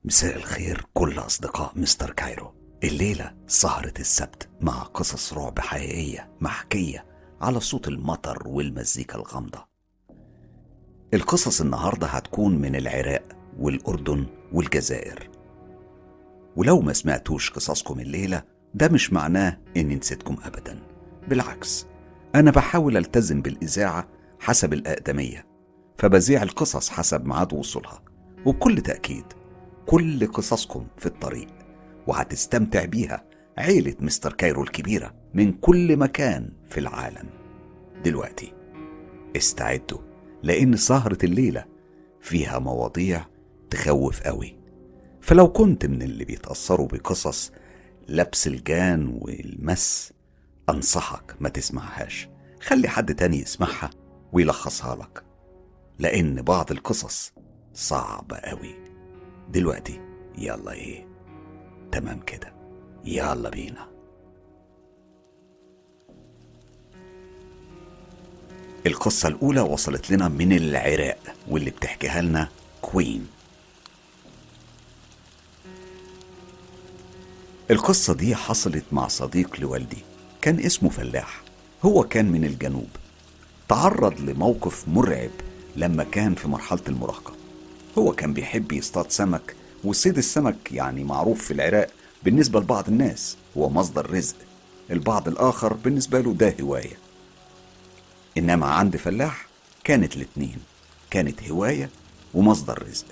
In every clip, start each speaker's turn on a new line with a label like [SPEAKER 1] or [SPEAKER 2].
[SPEAKER 1] مساء الخير كل أصدقاء مستر كايرو الليلة سهرة السبت مع قصص رعب حقيقية محكية على صوت المطر والمزيكا الغامضة القصص النهاردة هتكون من العراق والأردن والجزائر ولو ما سمعتوش قصصكم الليلة ده مش معناه إني نسيتكم أبدا بالعكس أنا بحاول ألتزم بالإذاعة حسب الأقدمية فبذيع القصص حسب ميعاد وصولها وبكل تأكيد كل قصصكم في الطريق وهتستمتع بيها عيلة مستر كايرو الكبيرة من كل مكان في العالم دلوقتي استعدوا لأن سهرة الليلة فيها مواضيع تخوف قوي فلو كنت من اللي بيتأثروا بقصص لبس الجان والمس أنصحك ما تسمعهاش خلي حد تاني يسمعها ويلخصها لك لأن بعض القصص صعبة قوي دلوقتي يلا ايه تمام كده يلا بينا القصة الأولى وصلت لنا من العراق واللي بتحكيها لنا كوين القصة دي حصلت مع صديق لوالدي كان اسمه فلاح هو كان من الجنوب تعرض لموقف مرعب لما كان في مرحلة المراهقة هو كان بيحب يصطاد سمك وصيد السمك يعني معروف في العراق بالنسبة لبعض الناس هو مصدر رزق البعض الآخر بالنسبة له ده هواية إنما عند فلاح كانت الاتنين كانت هواية ومصدر رزق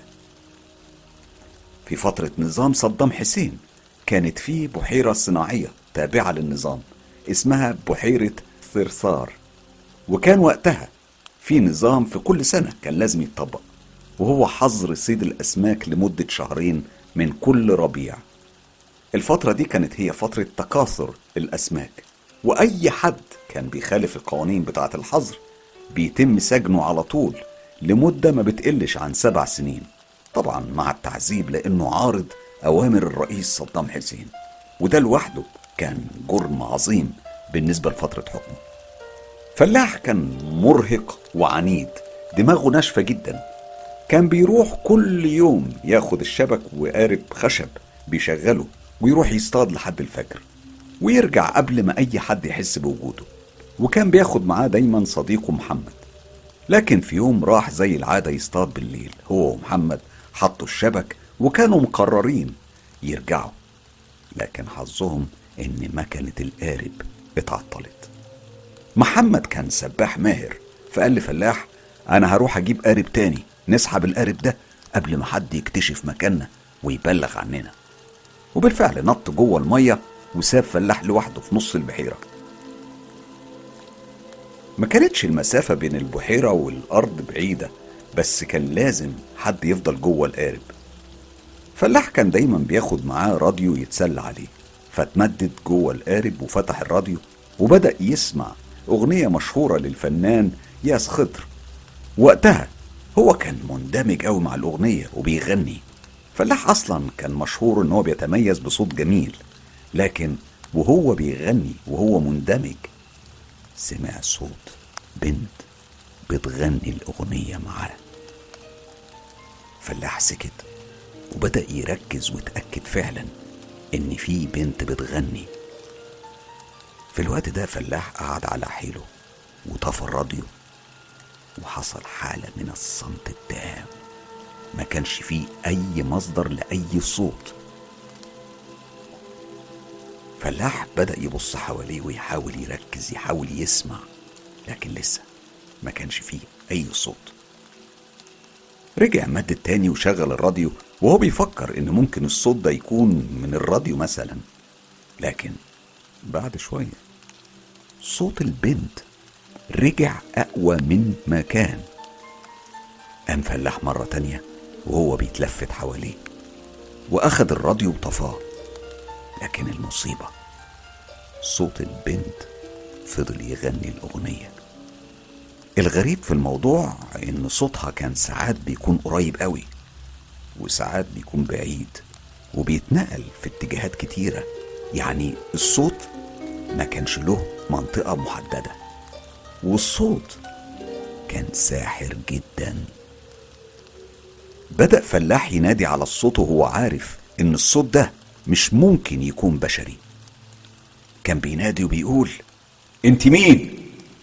[SPEAKER 1] في فترة نظام صدام حسين كانت في بحيرة صناعية تابعة للنظام اسمها بحيرة ثرثار وكان وقتها في نظام في كل سنة كان لازم يتطبق وهو حظر صيد الأسماك لمدة شهرين من كل ربيع الفترة دي كانت هي فترة تكاثر الأسماك وأي حد كان بيخالف القوانين بتاعة الحظر بيتم سجنه على طول لمدة ما بتقلش عن سبع سنين طبعا مع التعذيب لأنه عارض أوامر الرئيس صدام حسين وده لوحده كان جرم عظيم بالنسبة لفترة حكمه فلاح كان مرهق وعنيد دماغه ناشفة جدا كان بيروح كل يوم ياخد الشبك وقارب خشب بيشغله ويروح يصطاد لحد الفجر ويرجع قبل ما أي حد يحس بوجوده وكان بياخد معاه دايما صديقه محمد لكن في يوم راح زي العادة يصطاد بالليل هو ومحمد حطوا الشبك وكانوا مقررين يرجعوا لكن حظهم إن مكنة القارب اتعطلت محمد كان سباح ماهر فقال لفلاح أنا هروح أجيب قارب تاني نسحب القارب ده قبل ما حد يكتشف مكاننا ويبلغ عننا وبالفعل نط جوه المية وساب فلاح لوحده في نص البحيرة ما كانتش المسافة بين البحيرة والأرض بعيدة بس كان لازم حد يفضل جوه القارب فلاح كان دايما بياخد معاه راديو يتسلى عليه فاتمدد جوه القارب وفتح الراديو وبدأ يسمع أغنية مشهورة للفنان ياس خضر وقتها هو كان مندمج قوي مع الأغنية وبيغني فلاح أصلا كان مشهور إن هو بيتميز بصوت جميل لكن وهو بيغني وهو مندمج سمع صوت بنت بتغني الأغنية معاه فلاح سكت وبدأ يركز وتأكد فعلا إن في بنت بتغني في الوقت ده فلاح قعد على حيله وطفى الراديو وحصل حالة من الصمت التام ما كانش فيه أي مصدر لأي صوت فلاح بدأ يبص حواليه ويحاول يركز يحاول يسمع لكن لسه ما كانش فيه أي صوت رجع مد التاني وشغل الراديو وهو بيفكر إن ممكن الصوت ده يكون من الراديو مثلا لكن بعد شوية صوت البنت رجع أقوى من ما كان قام فلاح مرة تانية وهو بيتلفت حواليه وأخد الراديو وطفاه لكن المصيبة صوت البنت فضل يغني الأغنية الغريب في الموضوع إن صوتها كان ساعات بيكون قريب قوي وساعات بيكون بعيد وبيتنقل في اتجاهات كتيرة يعني الصوت ما كانش له منطقة محددة والصوت كان ساحر جدا بدأ فلاح ينادي على الصوت وهو عارف إن الصوت ده مش ممكن يكون بشري كان بينادي وبيقول انت مين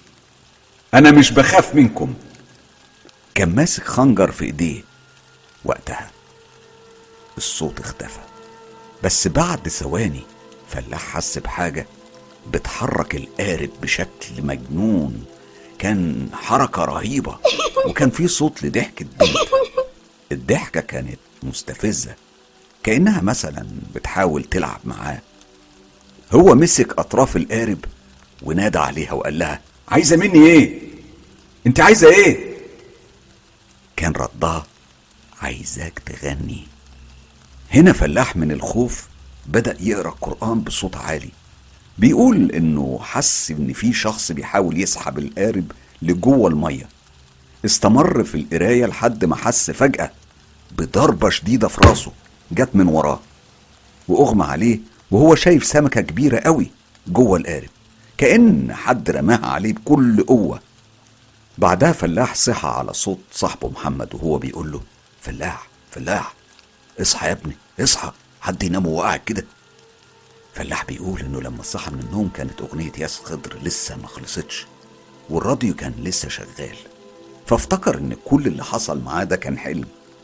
[SPEAKER 1] انا مش بخاف منكم كان ماسك خنجر في ايديه وقتها الصوت اختفى بس بعد ثواني فلاح حس بحاجة بتحرك القارب بشكل مجنون كان حركة رهيبة وكان في صوت لضحكة بنت الضحكة كانت مستفزة كأنها مثلا بتحاول تلعب معاه هو مسك أطراف القارب ونادى عليها وقال لها عايزة مني إيه؟ أنت عايزة إيه؟ كان ردها عايزاك تغني هنا فلاح من الخوف بدأ يقرأ القرآن بصوت عالي بيقول إنه حس إن في شخص بيحاول يسحب القارب لجوه المية استمر في القراية لحد ما حس فجأة بضربة شديدة في راسه جت من وراه وأغمى عليه وهو شايف سمكة كبيرة قوي جوه القارب كأن حد رماها عليه بكل قوة بعدها فلاح صحى على صوت صاحبه محمد وهو بيقول له فلاح فلاح اصحى يا ابني اصحى حد ينام وهو قاعد كده فلاح بيقول انه لما صحى من النوم كانت اغنية ياس خضر لسه ما خلصتش والراديو كان لسه شغال فافتكر ان كل اللي حصل معاه ده كان حلم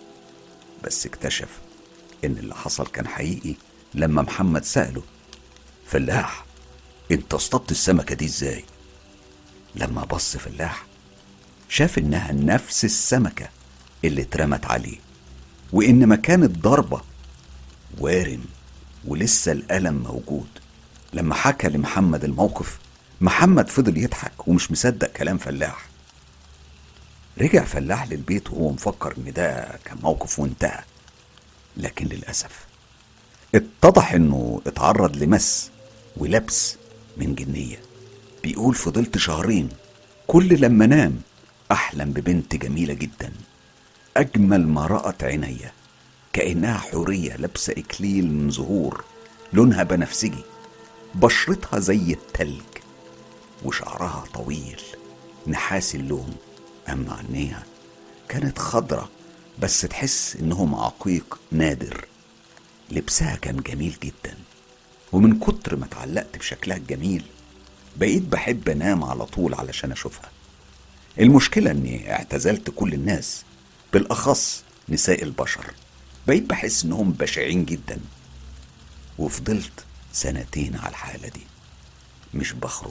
[SPEAKER 1] بس اكتشف ان اللي حصل كان حقيقي لما محمد سأله فلاح انت اصطدت السمكة دي ازاي لما بص فلاح شاف انها نفس السمكة اللي اترمت عليه وان مكان الضربة وارم ولسه الألم موجود لما حكى لمحمد الموقف محمد فضل يضحك ومش مصدق كلام فلاح رجع فلاح للبيت وهو مفكر ان ده كان موقف وانتهى لكن للأسف اتضح انه اتعرض لمس ولبس من جنية بيقول فضلت شهرين كل لما نام أحلم ببنت جميلة جدا أجمل ما رأت عينيا كأنها حورية لابسة إكليل من زهور لونها بنفسجي بشرتها زي التلج وشعرها طويل نحاسي اللون أما عينيها كانت خضرة بس تحس إنهم عقيق نادر لبسها كان جميل جدا ومن كتر ما اتعلقت بشكلها الجميل بقيت بحب انام على طول علشان اشوفها المشكلة اني اعتزلت كل الناس بالاخص نساء البشر بقيت بحس انهم بشعين جدا وفضلت سنتين على الحالة دي مش بخرج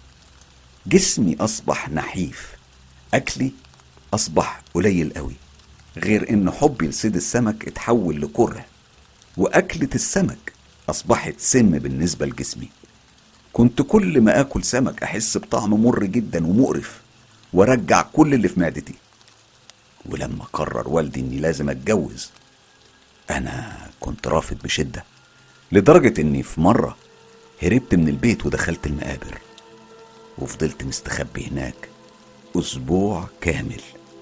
[SPEAKER 1] جسمي اصبح نحيف اكلي اصبح قليل قوي غير ان حبي لصيد السمك اتحول لكره واكلة السمك اصبحت سم بالنسبة لجسمي كنت كل ما اكل سمك احس بطعم مر جدا ومقرف وارجع كل اللي في معدتي ولما قرر والدي اني لازم اتجوز انا كنت رافض بشده لدرجه اني في مره هربت من البيت ودخلت المقابر وفضلت مستخبي هناك اسبوع كامل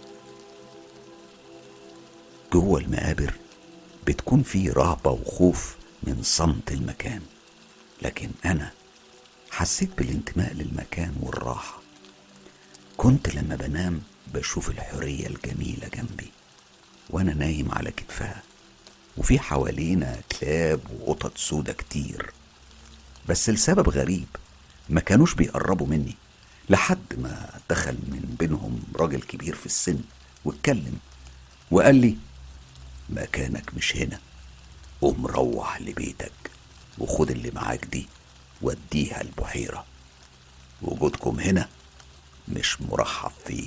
[SPEAKER 1] جوه المقابر بتكون في رهبه وخوف من صمت المكان لكن انا حسيت بالانتماء للمكان والراحه كنت لما بنام بشوف الحريه الجميله جنبي وانا نايم على كتفها وفي حوالينا كلاب وقطط سودا كتير بس لسبب غريب ما كانوش بيقربوا مني لحد ما دخل من بينهم راجل كبير في السن واتكلم وقال لي مكانك مش هنا قوم روح لبيتك وخد اللي معاك دي وديها البحيرة وجودكم هنا مش مرحب فيه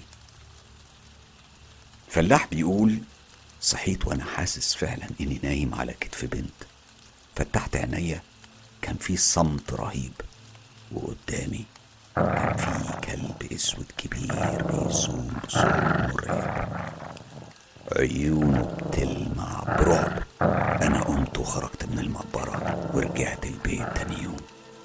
[SPEAKER 1] فلاح بيقول صحيت وانا حاسس فعلا اني نايم على كتف بنت فتحت عينيا كان في صمت رهيب وقدامي كان في كلب اسود كبير بيصوم بصوت مرعب عيونه بتلمع برعب انا قمت وخرجت من المقبرة ورجعت البيت تاني يوم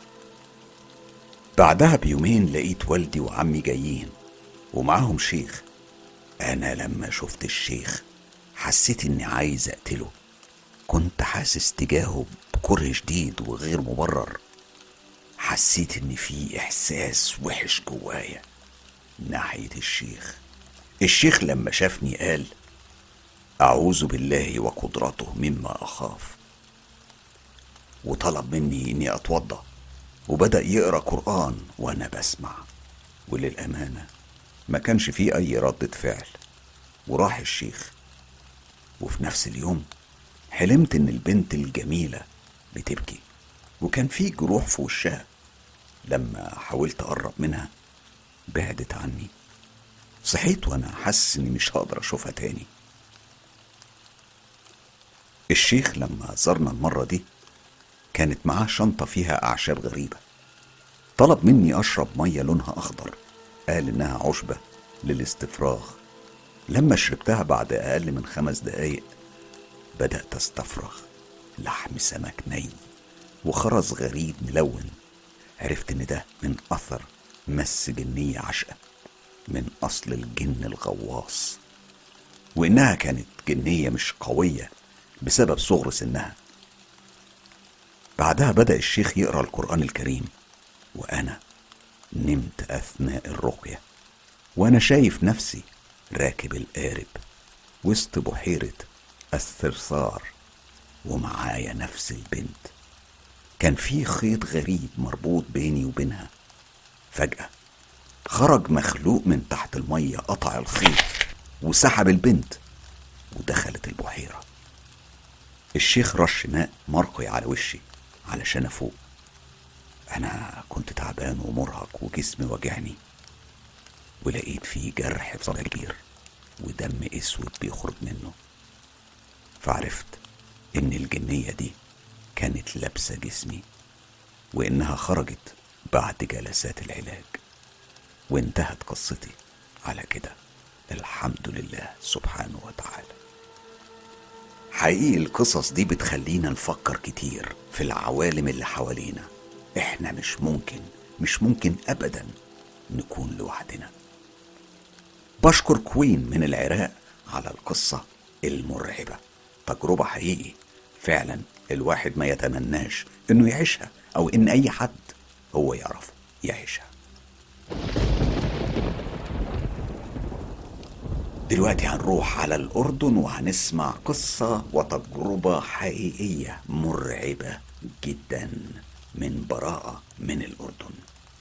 [SPEAKER 1] بعدها بيومين لقيت والدي وعمي جايين ومعاهم شيخ انا لما شفت الشيخ حسيت اني عايز اقتله كنت حاسس تجاهه بكره شديد وغير مبرر حسيت ان في احساس وحش جوايا ناحية الشيخ الشيخ لما شافني قال أعوذ بالله وقدرته مما أخاف وطلب مني إني أتوضأ وبدأ يقرأ قرآن وأنا بسمع وللأمانة ما كانش فيه أي ردة فعل وراح الشيخ وفي نفس اليوم حلمت إن البنت الجميلة بتبكي وكان في جروح في وشها لما حاولت أقرب منها بعدت عني صحيت وأنا حاسس إني مش هقدر أشوفها تاني الشيخ لما زارنا المرة دي كانت معاه شنطة فيها أعشاب غريبة طلب مني أشرب مية لونها أخضر قال إنها عشبة للاستفراغ لما شربتها بعد أقل من خمس دقايق بدأت أستفرغ لحم سمك ني وخرز غريب ملون عرفت إن ده من أثر مس جنية عشقة من أصل الجن الغواص وإنها كانت جنية مش قوية بسبب صغر سنها بعدها بدأ الشيخ يقرأ القرآن الكريم وأنا نمت أثناء الرقية وأنا شايف نفسي راكب القارب وسط بحيرة الثرثار ومعايا نفس البنت كان في خيط غريب مربوط بيني وبينها فجأة خرج مخلوق من تحت المية قطع الخيط وسحب البنت ودخلت البحيرة الشيخ رش ماء مرقي على وشي علشان أفوق أنا كنت تعبان ومرهق وجسمي وجعني ولقيت فيه جرح في صدري كبير ودم اسود بيخرج منه فعرفت ان الجنية دي كانت لابسة جسمي وانها خرجت بعد جلسات العلاج وانتهت قصتي على كده الحمد لله سبحانه وتعالى حقيقي القصص دي بتخلينا نفكر كتير في العوالم اللي حوالينا احنا مش ممكن مش ممكن ابدا نكون لوحدنا بشكر كوين من العراق على القصة المرعبة تجربة حقيقي فعلا الواحد ما يتمناش انه يعيشها او ان اي حد هو يعرفه يعيشها دلوقتي هنروح على الأردن وهنسمع قصة وتجربة حقيقية مرعبة جدا من براءة من الأردن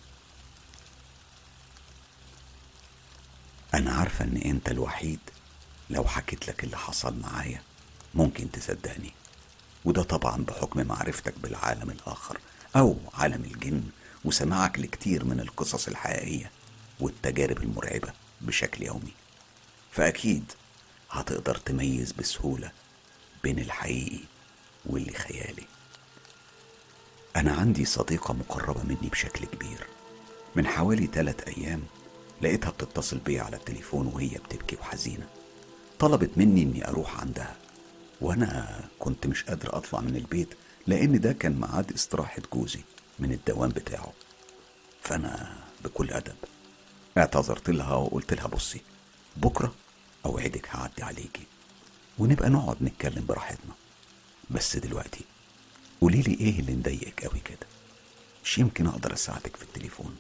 [SPEAKER 1] أنا عارفة إن أنت الوحيد لو حكيت لك اللي حصل معايا ممكن تصدقني وده طبعا بحكم معرفتك بالعالم الآخر أو عالم الجن وسماعك لكتير من القصص الحقيقية والتجارب المرعبة بشكل يومي فأكيد هتقدر تميز بسهولة بين الحقيقي واللي خيالي أنا عندي صديقة مقربة مني بشكل كبير من حوالي تلات أيام لقيتها بتتصل بيا على التليفون وهي بتبكي وحزينة طلبت مني إني أروح عندها وأنا كنت مش قادر أطلع من البيت لأن ده كان ميعاد استراحة جوزي من الدوام بتاعه فأنا بكل أدب اعتذرت لها وقلت لها بصي بكرة أوعدك هعدي عليكي ونبقى نقعد نتكلم براحتنا بس دلوقتي قولي لي ايه اللي مضايقك قوي كده مش يمكن اقدر اساعدك في التليفون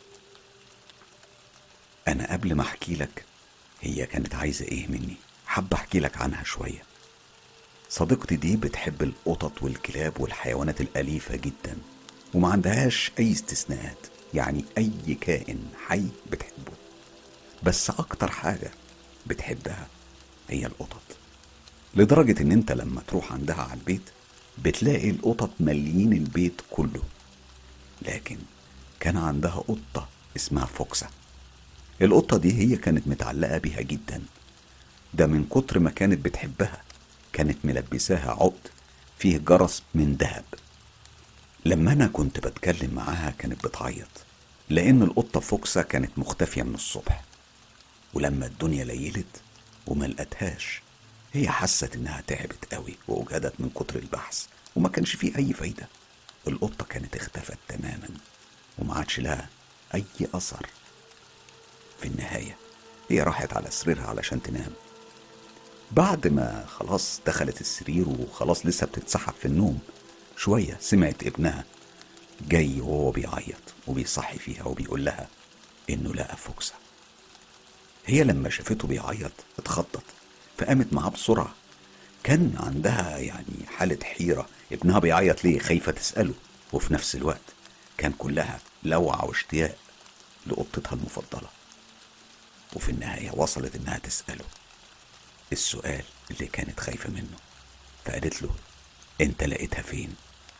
[SPEAKER 1] انا قبل ما احكي لك هي كانت عايزه ايه مني حابه احكي لك عنها شويه صديقتي دي بتحب القطط والكلاب والحيوانات الاليفه جدا وما عندهاش اي استثناءات يعني اي كائن حي بتحبه بس اكتر حاجه بتحبها هي القطط لدرجه ان انت لما تروح عندها على البيت بتلاقي القطط مالين البيت كله لكن كان عندها قطة اسمها فوكسا القطة دي هي كانت متعلقة بيها جدا ده من كتر ما كانت بتحبها كانت ملبساها عقد فيه جرس من ذهب لما أنا كنت بتكلم معاها كانت بتعيط لأن القطة فوكسا كانت مختفية من الصبح ولما الدنيا ليلت وما لقتهاش هي حست انها تعبت قوي واجهدت من كتر البحث وما كانش فيه اي فايده القطه كانت اختفت تماما وما عادش لها اي اثر في النهايه هي راحت على سريرها علشان تنام بعد ما خلاص دخلت السرير وخلاص لسه بتتسحب في النوم شويه سمعت ابنها جاي وهو بيعيط وبيصحي فيها وبيقول لها انه لقى فوكسا هي لما شافته بيعيط اتخضت فقامت معاه بسرعة كان عندها يعني حالة حيرة ابنها بيعيط ليه خايفة تسأله وفي نفس الوقت كان كلها لوعة واشتياق لقطتها المفضلة وفي النهاية وصلت إنها تسأله السؤال اللي كانت خايفة منه فقالت له انت لقيتها فين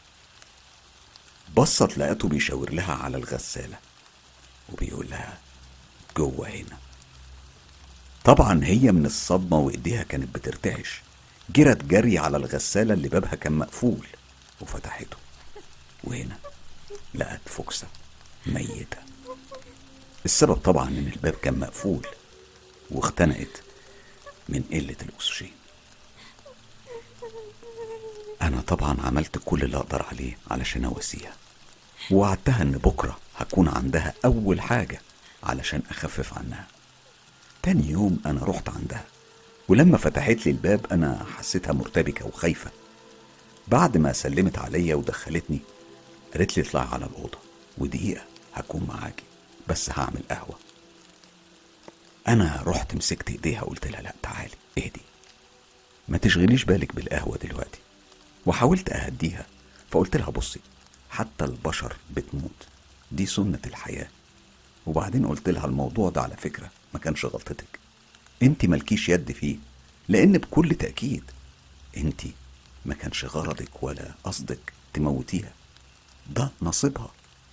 [SPEAKER 1] بصت لقته بيشاور لها على الغسالة وبيقول لها جوه هنا طبعا هي من الصدمة وإيديها كانت بترتعش جرت جري على الغسالة اللي بابها كان مقفول وفتحته وهنا لقت فوكسة ميتة السبب طبعا إن الباب كان مقفول واختنقت من قلة الأكسجين أنا طبعا عملت كل اللي أقدر عليه علشان أواسيها ووعدتها إن بكرة هكون عندها أول حاجة علشان أخفف عنها تاني يوم أنا رحت عندها ولما فتحت لي الباب أنا حسيتها مرتبكة وخايفة بعد ما سلمت عليا ودخلتني قالت لي اطلعي على الأوضة ودقيقة هكون معاكي بس هعمل قهوة أنا رحت مسكت إيديها وقلت لها لأ تعالي اهدي ما تشغليش بالك بالقهوة دلوقتي وحاولت أهديها فقلت لها بصي حتى البشر بتموت دي سنة الحياة وبعدين قلت لها الموضوع ده على فكرة ما كانش غلطتك انت ملكيش يد فيه لان بكل تأكيد انت ما كانش غرضك ولا قصدك تموتيها ده نصيبها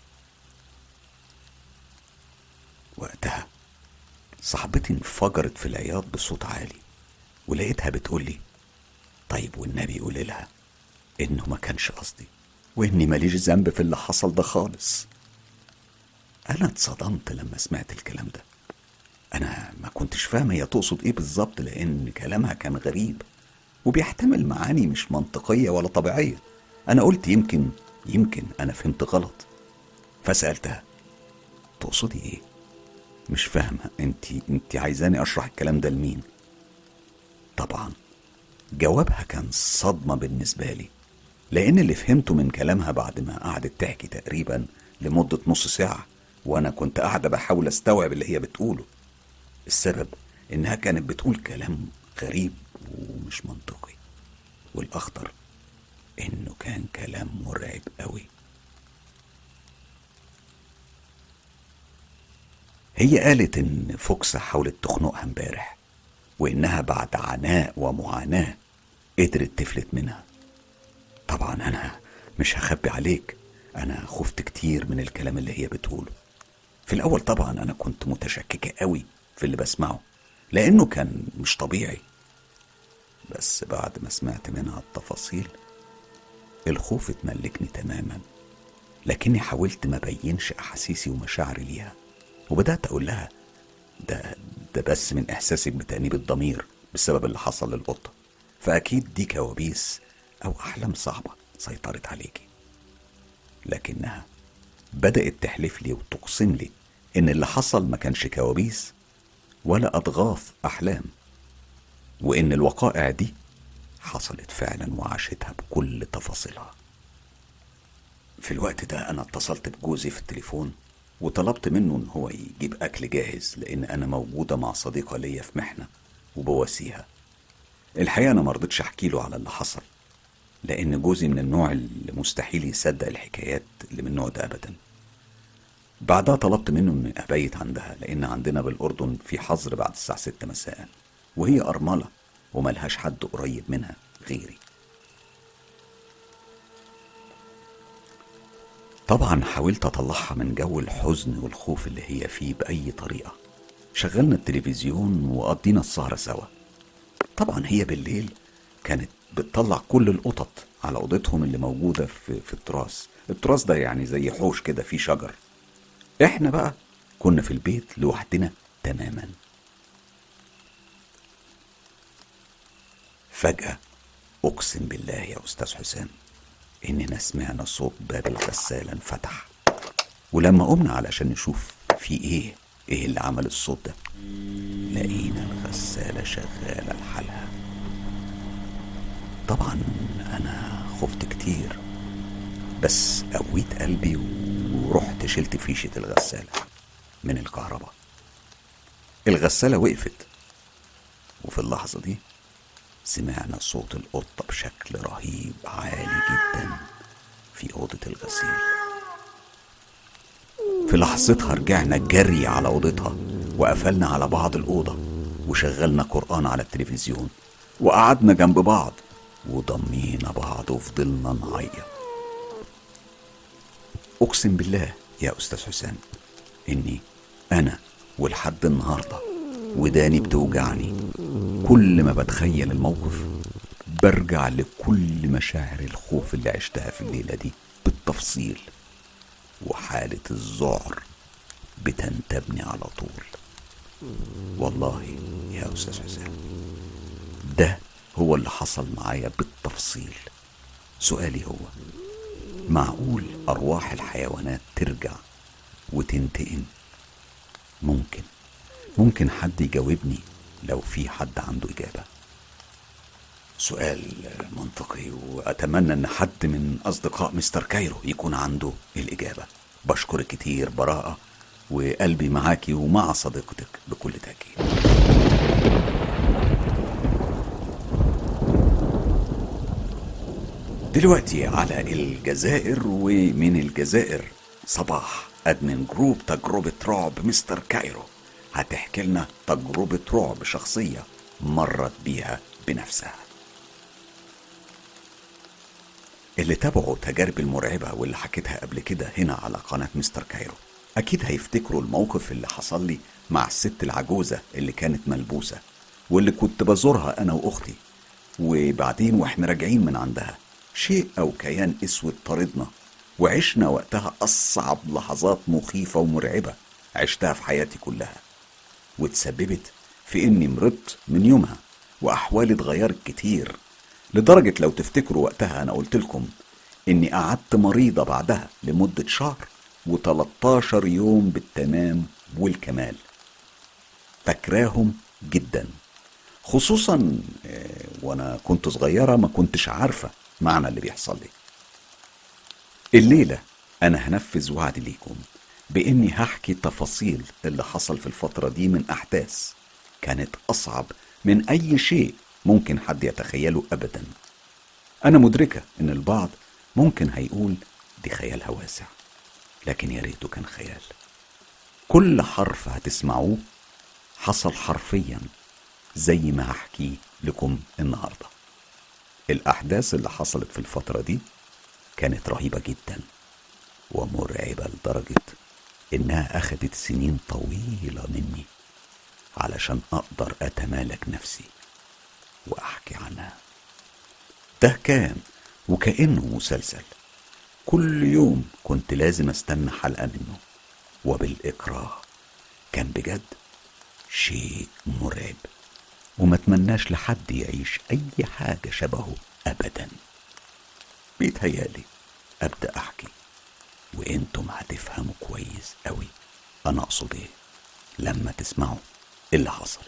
[SPEAKER 1] وقتها صاحبتي انفجرت في العياط بصوت عالي ولقيتها بتقولي طيب والنبي قولي لها انه ما كانش قصدي واني ماليش ذنب في اللي حصل ده خالص انا اتصدمت لما سمعت الكلام ده انا ما كنتش فاهمه هي تقصد ايه بالظبط لان كلامها كان غريب وبيحتمل معاني مش منطقيه ولا طبيعيه انا قلت يمكن يمكن انا فهمت غلط فسالتها تقصدي ايه مش فاهمه انت انت عايزاني اشرح الكلام ده لمين طبعا جوابها كان صدمه بالنسبه لي لان اللي فهمته من كلامها بعد ما قعدت تحكي تقريبا لمده نص ساعه وانا كنت قاعده بحاول استوعب اللي هي بتقوله السبب انها كانت بتقول كلام غريب ومش منطقي والاخطر انه كان كلام مرعب قوي هي قالت ان فوكسا حاولت تخنقها امبارح وانها بعد عناء ومعاناه قدرت تفلت منها طبعا انا مش هخبي عليك انا خفت كتير من الكلام اللي هي بتقوله في الاول طبعا انا كنت متشككه قوي في اللي بسمعه لانه كان مش طبيعي بس بعد ما سمعت منها التفاصيل الخوف اتملكني تماما لكني حاولت ما بينش احاسيسي ومشاعري ليها وبدات اقول لها ده ده بس من احساسك بتانيب الضمير بسبب اللي حصل للقطه فاكيد دي كوابيس او احلام صعبه سيطرت عليكي لكنها بدات تحلف لي وتقسم لي ان اللي حصل ما كانش كوابيس ولا اضغاث احلام وان الوقائع دي حصلت فعلا وعاشتها بكل تفاصيلها في الوقت ده انا اتصلت بجوزي في التليفون وطلبت منه ان هو يجيب اكل جاهز لان انا موجوده مع صديقه ليا في محنه وبواسيها الحقيقه انا مرضتش احكي له على اللي حصل لان جوزي من النوع اللي مستحيل يصدق الحكايات اللي من النوع ده ابدا بعدها طلبت منه اني ابيت عندها لان عندنا بالاردن في حظر بعد الساعه 6 مساء وهي ارمله وملهاش حد قريب منها غيري طبعا حاولت اطلعها من جو الحزن والخوف اللي هي فيه باي طريقه شغلنا التلفزيون وقضينا السهره سوا طبعا هي بالليل كانت بتطلع كل القطط على اوضتهم اللي موجوده في في التراس التراس ده يعني زي حوش كده فيه شجر احنا بقى كنا في البيت لوحدنا تماما فجأة أقسم بالله يا أستاذ حسام إننا سمعنا صوت باب الغسالة انفتح ولما قمنا علشان نشوف في إيه إيه اللي عمل الصوت ده لقينا الغسالة شغالة لحالها طبعا أنا خفت كتير بس قويت قلبي ورحت شلت فيشة الغسالة من الكهرباء الغسالة وقفت وفي اللحظة دي سمعنا صوت القطة بشكل رهيب عالي جدا في أوضة الغسيل في لحظتها رجعنا جري على أوضتها وقفلنا على بعض الأوضة وشغلنا قرآن على التلفزيون وقعدنا جنب بعض وضمينا بعض وفضلنا نعيط أقسم بالله يا أستاذ حسام إني أنا ولحد النهاردة وداني بتوجعني كل ما بتخيل الموقف برجع لكل مشاعر الخوف اللي عشتها في الليلة دي بالتفصيل وحالة الذعر بتنتابني على طول والله يا أستاذ حسام ده هو اللي حصل معايا بالتفصيل سؤالي هو معقول أرواح الحيوانات ترجع وتنتقم ممكن ممكن حد يجاوبني لو في حد عنده إجابة سؤال منطقي وأتمنى أن حد من أصدقاء مستر كايرو يكون عنده الإجابة بشكرك كتير براءة وقلبي معاكي ومع صديقتك بكل تأكيد دلوقتي على الجزائر ومن الجزائر صباح أدمن جروب تجربة رعب مستر كايرو هتحكي لنا تجربة رعب شخصية مرت بيها بنفسها اللي تابعوا تجاربي المرعبة واللي حكيتها قبل كده هنا على قناة مستر كايرو أكيد هيفتكروا الموقف اللي حصل لي مع الست العجوزة اللي كانت ملبوسة واللي كنت بزورها أنا وأختي وبعدين واحنا راجعين من عندها شيء أو كيان أسود طاردنا وعشنا وقتها أصعب لحظات مخيفة ومرعبة عشتها في حياتي كلها وتسببت في إني مرضت من يومها وأحوالي اتغيرت كتير لدرجة لو تفتكروا وقتها أنا قلت لكم إني قعدت مريضة بعدها لمدة شهر و13 يوم بالتمام والكمال فاكراهم جدا خصوصا آه، وانا كنت صغيرة ما كنتش عارفة معنى اللي بيحصل لي الليلة أنا هنفذ وعدي ليكم بإني هحكي تفاصيل اللي حصل في الفترة دي من أحداث كانت أصعب من أي شيء ممكن حد يتخيله أبدا أنا مدركة إن البعض ممكن هيقول دي خيالها واسع لكن يا ريته كان خيال كل حرف هتسمعوه حصل حرفيا زي ما هحكيه لكم النهارده الأحداث اللي حصلت في الفترة دي كانت رهيبة جدا ومرعبة لدرجة إنها أخدت سنين طويلة مني علشان أقدر أتمالك نفسي وأحكي عنها ده كان وكأنه مسلسل كل يوم كنت لازم استنى حلقة منه وبالإكراه كان بجد شيء مرعب وما اتمناش لحد يعيش اي حاجة شبهه ابدا بيتهيالي ابدأ احكي وانتم هتفهموا كويس قوي انا اقصد ايه لما تسمعوا اللي حصل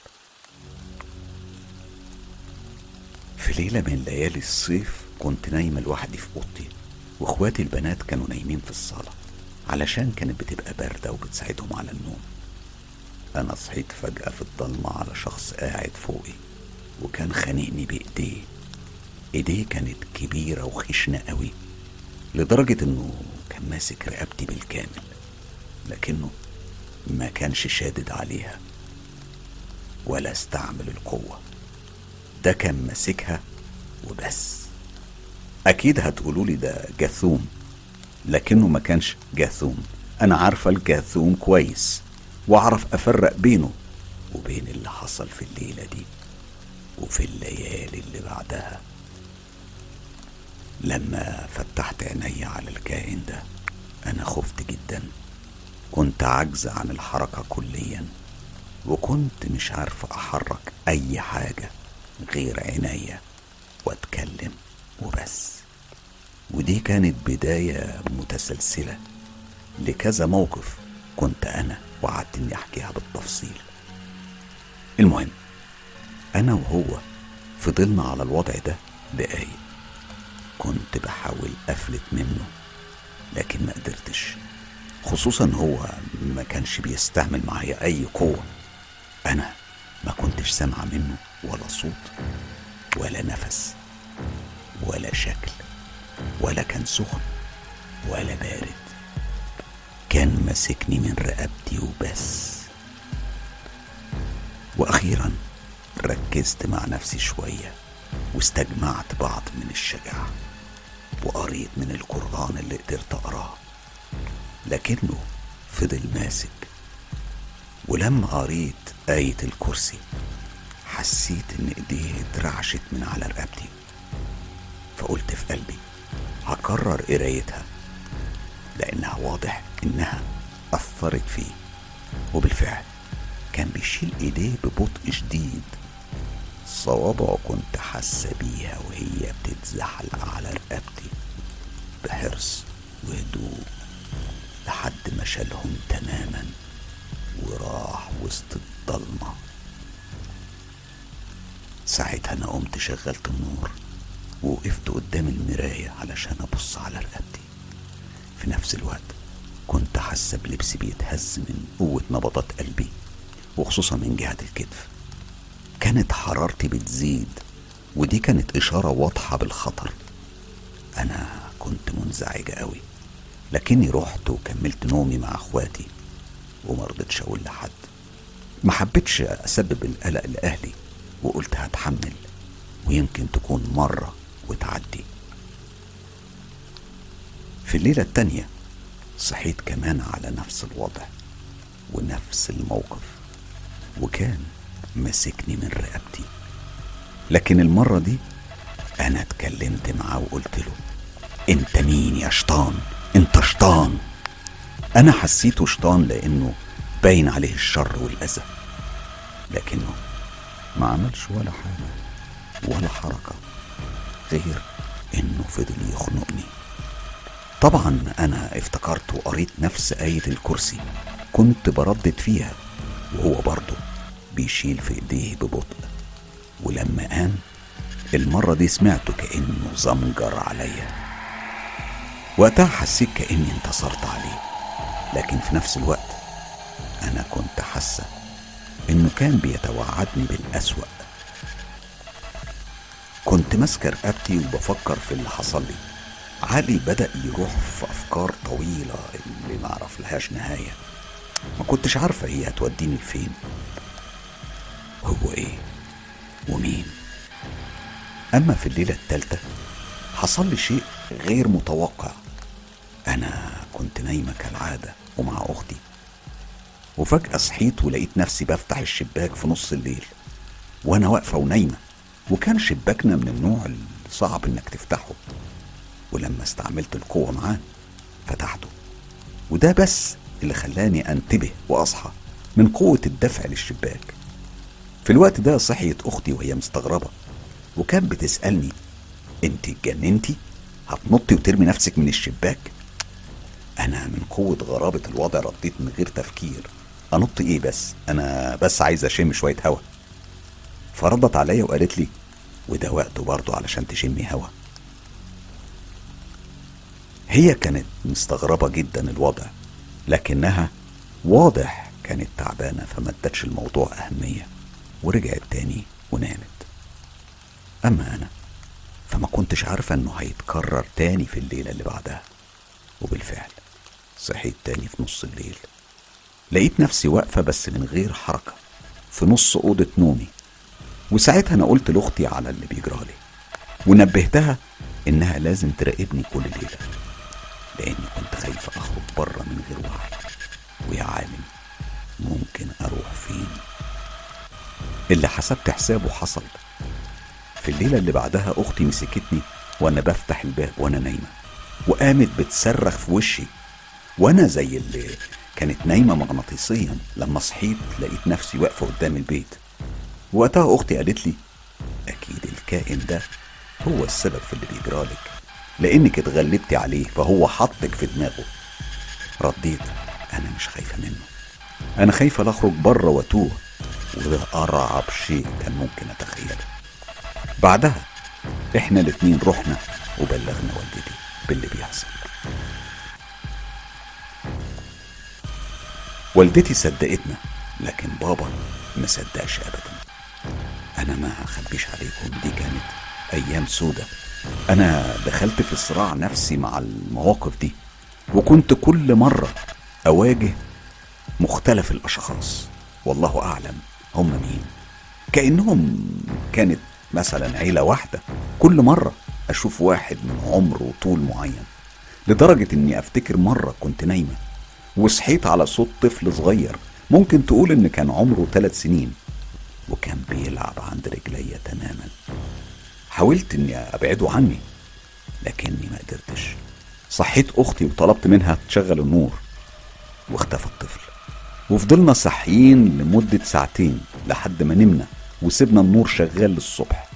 [SPEAKER 1] في ليلة من ليالي الصيف كنت نايمة لوحدي في أوضتي وإخواتي البنات كانوا نايمين في الصالة علشان كانت بتبقى باردة وبتساعدهم على النوم أنا صحيت فجأة في الضلمة على شخص قاعد فوقي وكان خانقني بإيديه إيديه كانت كبيرة وخشنة قوي لدرجة إنه كان ماسك رقبتي بالكامل لكنه ما كانش شادد عليها ولا استعمل القوة ده كان ماسكها وبس أكيد هتقولوا لي ده جاثوم لكنه ما كانش جاثوم أنا عارفة الجاثوم كويس واعرف افرق بينه وبين اللي حصل في الليله دي وفي الليالي اللي بعدها لما فتحت عيني على الكائن ده انا خفت جدا كنت عجز عن الحركه كليا وكنت مش عارف احرك اي حاجه غير عينيا واتكلم وبس ودي كانت بدايه متسلسله لكذا موقف كنت انا وقعدت اني احكيها بالتفصيل المهم انا وهو فضلنا على الوضع ده دقايق كنت بحاول افلت منه لكن ما قدرتش خصوصا هو ما كانش بيستعمل معايا اي قوه انا ما كنتش سامعه منه ولا صوت ولا نفس ولا شكل ولا كان سخن ولا بارد كان ماسكني من رقبتي وبس واخيرا ركزت مع نفسي شويه واستجمعت بعض من الشجاعه وقريت من القران اللي قدرت اقراه لكنه فضل ماسك ولما قريت آية الكرسي حسيت إن إيديه اترعشت من على رقبتي فقلت في قلبي هكرر قرايتها لأنها واضح إنها أثرت فيه وبالفعل كان بيشيل إيديه ببطء شديد صوابعه كنت حاسة بيها وهي بتتزحلق على رقبتي بحرص وهدوء لحد ما شالهم تماما وراح وسط الضلمة ساعتها أنا قمت شغلت النور ووقفت قدام المراية علشان أبص على رقبتي في نفس الوقت كنت حاسة بلبسي بيتهز من قوة نبضات قلبي وخصوصا من جهة الكتف كانت حرارتي بتزيد ودي كانت إشارة واضحة بالخطر أنا كنت منزعجة أوي لكني رحت وكملت نومي مع اخواتي وما رضيتش اقول لحد ما حبيتش اسبب القلق لاهلي وقلت هتحمل ويمكن تكون مرة وتعدي في الليلة التانية صحيت كمان على نفس الوضع ونفس الموقف وكان ماسكني من رقبتي لكن المرة دي أنا اتكلمت معاه وقلت له أنت مين يا شيطان أنت شيطان أنا حسيته شيطان لأنه باين عليه الشر والأذى لكنه ما عملش ولا حاجة ولا حركة غير إنه فضل يخنقني طبعا أنا افتكرت وقريت نفس آية الكرسي كنت بردد فيها وهو برضه بيشيل في ايديه ببطء ولما قام المرة دي سمعته كأنه زمجر عليا وقتها حسيت كأني انتصرت عليه لكن في نفس الوقت أنا كنت حاسة إنه كان بيتوعدني بالأسوأ كنت ماسكة رقبتي وبفكر في اللي حصل لي علي بدأ يروح في أفكار طويلة اللي معرف لهاش نهاية ما كنتش عارفة هي هتوديني لفين هو ايه ومين اما في الليله الثالثه حصل لي شيء غير متوقع انا كنت نايمه كالعاده ومع اختي وفجاه صحيت ولقيت نفسي بفتح الشباك في نص الليل وانا واقفه ونايمه وكان شباكنا من النوع الصعب انك تفتحه ولما استعملت القوه معاه فتحته وده بس اللي خلاني انتبه واصحى من قوه الدفع للشباك في الوقت ده صحيت اختي وهي مستغربه وكانت بتسالني انت اتجننتي هتنطي وترمي نفسك من الشباك انا من قوه غرابه الوضع رديت من غير تفكير انط ايه بس انا بس عايز اشم شويه هوا فردت عليا وقالت لي وده وقته برضه علشان تشمي هوا هي كانت مستغربة جدا الوضع لكنها واضح كانت تعبانة فما ادتش الموضوع أهمية ورجعت تاني ونامت أما أنا فما كنتش عارفة إنه هيتكرر تاني في الليلة اللي بعدها وبالفعل صحيت تاني في نص الليل لقيت نفسي واقفة بس من غير حركة في نص أوضة نومي وساعتها أنا قلت لأختي على اللي بيجرالي ونبهتها إنها لازم تراقبني كل ليلة لأني كنت خايفة أخرج بره من غير وعي ويا عالم ممكن أروح فين اللي حسبت حسابه حصل في الليلة اللي بعدها أختي مسكتني وأنا بفتح الباب وأنا نايمة وقامت بتصرخ في وشي وأنا زي اللي كانت نايمة مغناطيسيا لما صحيت لقيت نفسي واقفة قدام البيت وقتها أختي قالت لي أكيد الكائن ده هو السبب في اللي بيجرالك لأنك اتغلبتي عليه فهو حطك في دماغه رديت أنا مش خايفة منه أنا خايفة لا أخرج بره وأتوه وده أرعب شيء كان ممكن أتخيله بعدها إحنا الاتنين رحنا وبلغنا والدتي باللي بيحصل والدتي صدقتنا لكن بابا ما صدقش أبدا أنا ما هخبيش عليكم دي كانت أيام سودة أنا دخلت في صراع نفسي مع المواقف دي وكنت كل مرة أواجه مختلف الأشخاص والله أعلم هم مين كأنهم كانت مثلا عيلة واحدة كل مرة أشوف واحد من عمر وطول معين لدرجة إني أفتكر مرة كنت نايمة وصحيت على صوت طفل صغير ممكن تقول إن كان عمره ثلاث سنين وكان بيلعب عند رجليا تماما حاولت إني أبعده عني لكني ما قدرتش صحيت أختي وطلبت منها تشغل النور واختفى الطفل وفضلنا صاحيين لمدة ساعتين لحد ما نمنا وسيبنا النور شغال للصبح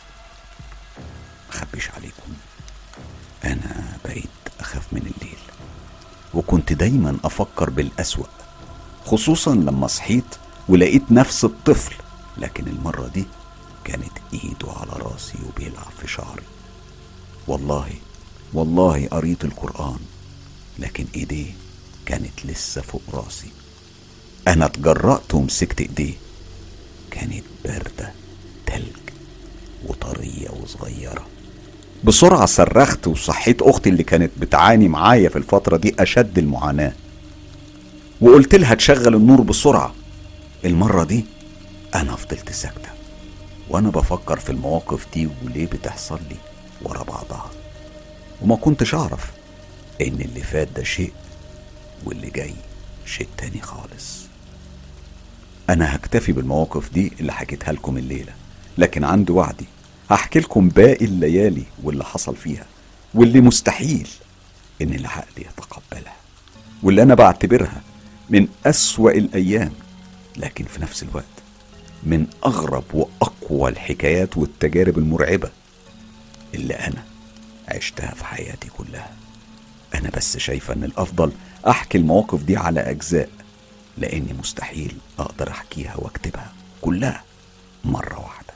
[SPEAKER 1] مخبيش عليكم أنا بقيت أخاف من الليل وكنت دايما أفكر بالأسوأ خصوصا لما صحيت ولقيت نفس الطفل لكن المرة دي كانت إيده على راسي وبيلعب في شعري والله والله قريت القرآن لكن إيديه كانت لسه فوق راسي أنا اتجرأت ومسكت إيديه كانت باردة تلج وطرية وصغيرة بسرعة صرخت وصحيت أختي اللي كانت بتعاني معايا في الفترة دي أشد المعاناة وقلت لها تشغل النور بسرعة المرة دي أنا فضلت ساكتة وأنا بفكر في المواقف دي وليه بتحصل لي ورا بعضها وما كنتش أعرف إن اللي فات ده شيء واللي جاي شيء تاني خالص أنا هكتفي بالمواقف دي اللي حكيتها لكم الليلة لكن عندي وعدي هحكي لكم باقي الليالي واللي حصل فيها واللي مستحيل إن العقل يتقبلها واللي أنا بعتبرها من أسوأ الأيام لكن في نفس الوقت من أغرب وأقوى الحكايات والتجارب المرعبة اللي أنا عشتها في حياتي كلها أنا بس شايفة إن الأفضل أحكي المواقف دي على أجزاء لأني مستحيل أقدر أحكيها وأكتبها كلها مرة واحدة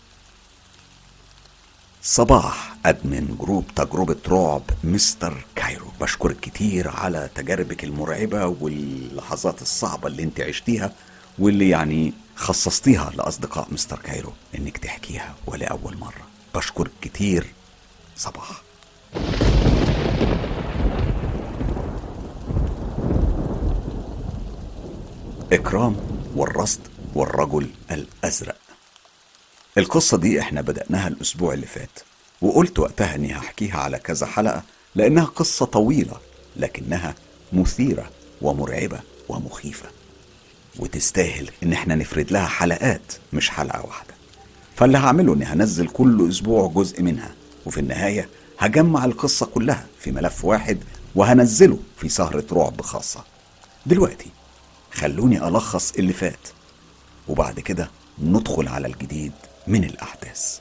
[SPEAKER 1] صباح أدمن جروب تجربة رعب مستر كايرو بشكرك كتير على تجاربك المرعبة واللحظات الصعبة اللي انت عشتيها واللي يعني خصصتيها لأصدقاء مستر كايرو انك تحكيها ولأول مرة بشكرك كتير صباح إكرام والرصد والرجل الأزرق القصة دي احنا بدأناها الأسبوع اللي فات وقلت وقتها إني هحكيها على كذا حلقة لأنها قصة طويلة لكنها مثيرة ومرعبة ومخيفة وتستاهل إن احنا نفرد لها حلقات مش حلقة واحدة فاللي هعمله إني هنزل كل أسبوع جزء منها وفي النهاية هجمع القصة كلها في ملف واحد وهنزله في سهرة رعب خاصة دلوقتي خلوني ألخص اللي فات وبعد كده ندخل على الجديد من الأحداث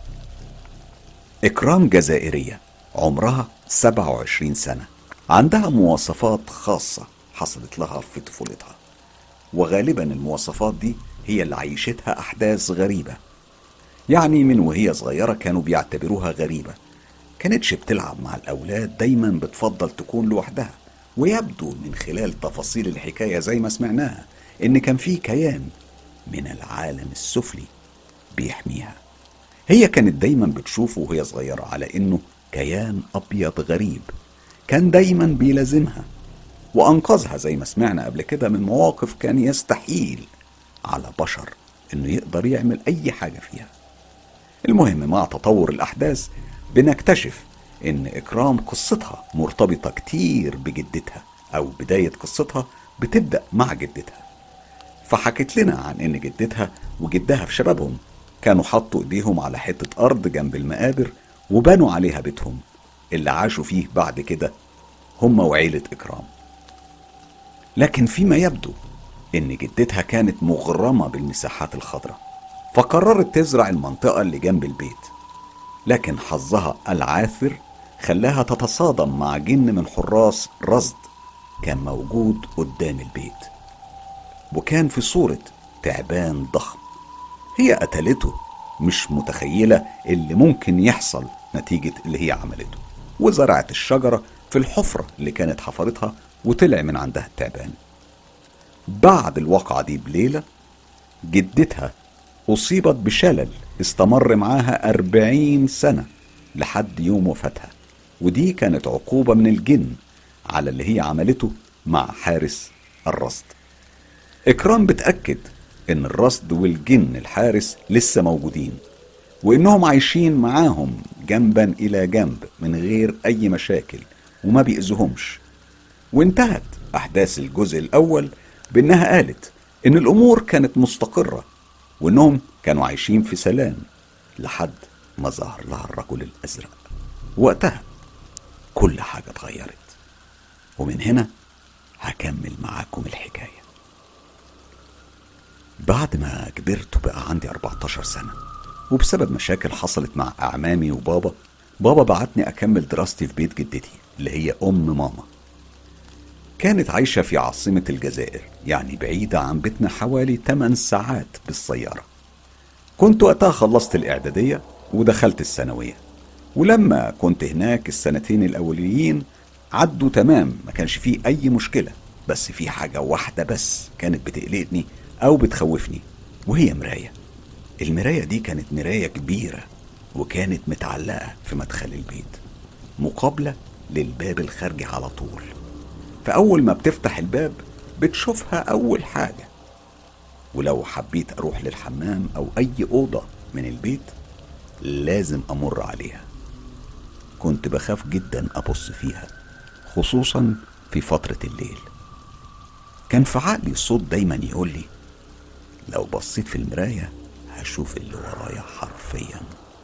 [SPEAKER 1] إكرام جزائرية عمرها 27 سنة عندها مواصفات خاصة حصلت لها في طفولتها وغالبا المواصفات دي هي اللي عيشتها أحداث غريبة يعني من وهي صغيرة كانوا بيعتبروها غريبة كانتش بتلعب مع الأولاد دايما بتفضل تكون لوحدها ويبدو من خلال تفاصيل الحكاية زي ما سمعناها إن كان في كيان من العالم السفلي بيحميها هي كانت دايما بتشوفه وهي صغيرة على إنه كيان أبيض غريب كان دايما بيلازمها وأنقذها زي ما سمعنا قبل كده من مواقف كان يستحيل على بشر إنه يقدر يعمل أي حاجة فيها المهم مع تطور الأحداث بنكتشف إن إكرام قصتها مرتبطة كتير بجدتها أو بداية قصتها بتبدأ مع جدتها فحكت لنا عن إن جدتها وجدها في شبابهم كانوا حطوا إيديهم على حتة أرض جنب المقابر وبنوا عليها بيتهم اللي عاشوا فيه بعد كده هم وعيلة إكرام لكن فيما يبدو إن جدتها كانت مغرمة بالمساحات الخضراء فقررت تزرع المنطقة اللي جنب البيت لكن حظها العاثر خلاها تتصادم مع جن من حراس رصد كان موجود قدام البيت وكان في صورة تعبان ضخم هي قتلته مش متخيلة اللي ممكن يحصل نتيجة اللي هي عملته وزرعت الشجرة في الحفرة اللي كانت حفرتها وطلع من عندها التعبان بعد الواقعة دي بليلة جدتها أصيبت بشلل استمر معاها أربعين سنة لحد يوم وفاتها ودي كانت عقوبة من الجن على اللي هي عملته مع حارس الرصد إكرام بتأكد إن الرصد والجن الحارس لسه موجودين وإنهم عايشين معاهم جنبا إلى جنب من غير أي مشاكل وما بيأذوهمش وانتهت أحداث الجزء الأول بإنها قالت إن الأمور كانت مستقرة وإنهم كانوا عايشين في سلام لحد ما ظهر لها الرجل الأزرق وقتها كل حاجة اتغيرت ومن هنا هكمل معاكم الحكاية بعد ما كبرت وبقى عندي 14 سنة وبسبب مشاكل حصلت مع أعمامي وبابا بابا بعتني أكمل دراستي في بيت جدتي اللي هي أم ماما كانت عايشة في عاصمة الجزائر يعني بعيدة عن بيتنا حوالي 8 ساعات بالسيارة كنت وقتها خلصت الإعدادية ودخلت الثانوية ولما كنت هناك السنتين الأوليين عدوا تمام ما كانش فيه أي مشكلة بس في حاجة واحدة بس كانت بتقلقني أو بتخوفني وهي مراية المراية دي كانت مراية كبيرة وكانت متعلقة في مدخل البيت مقابلة للباب الخارجي على طول فأول ما بتفتح الباب بتشوفها أول حاجة ولو حبيت أروح للحمام أو أي أوضة من البيت لازم أمر عليها كنت بخاف جدا أبص فيها خصوصا في فترة الليل كان في عقلي صوت دايما يقول لي لو بصيت في المراية هشوف اللي ورايا حرفيا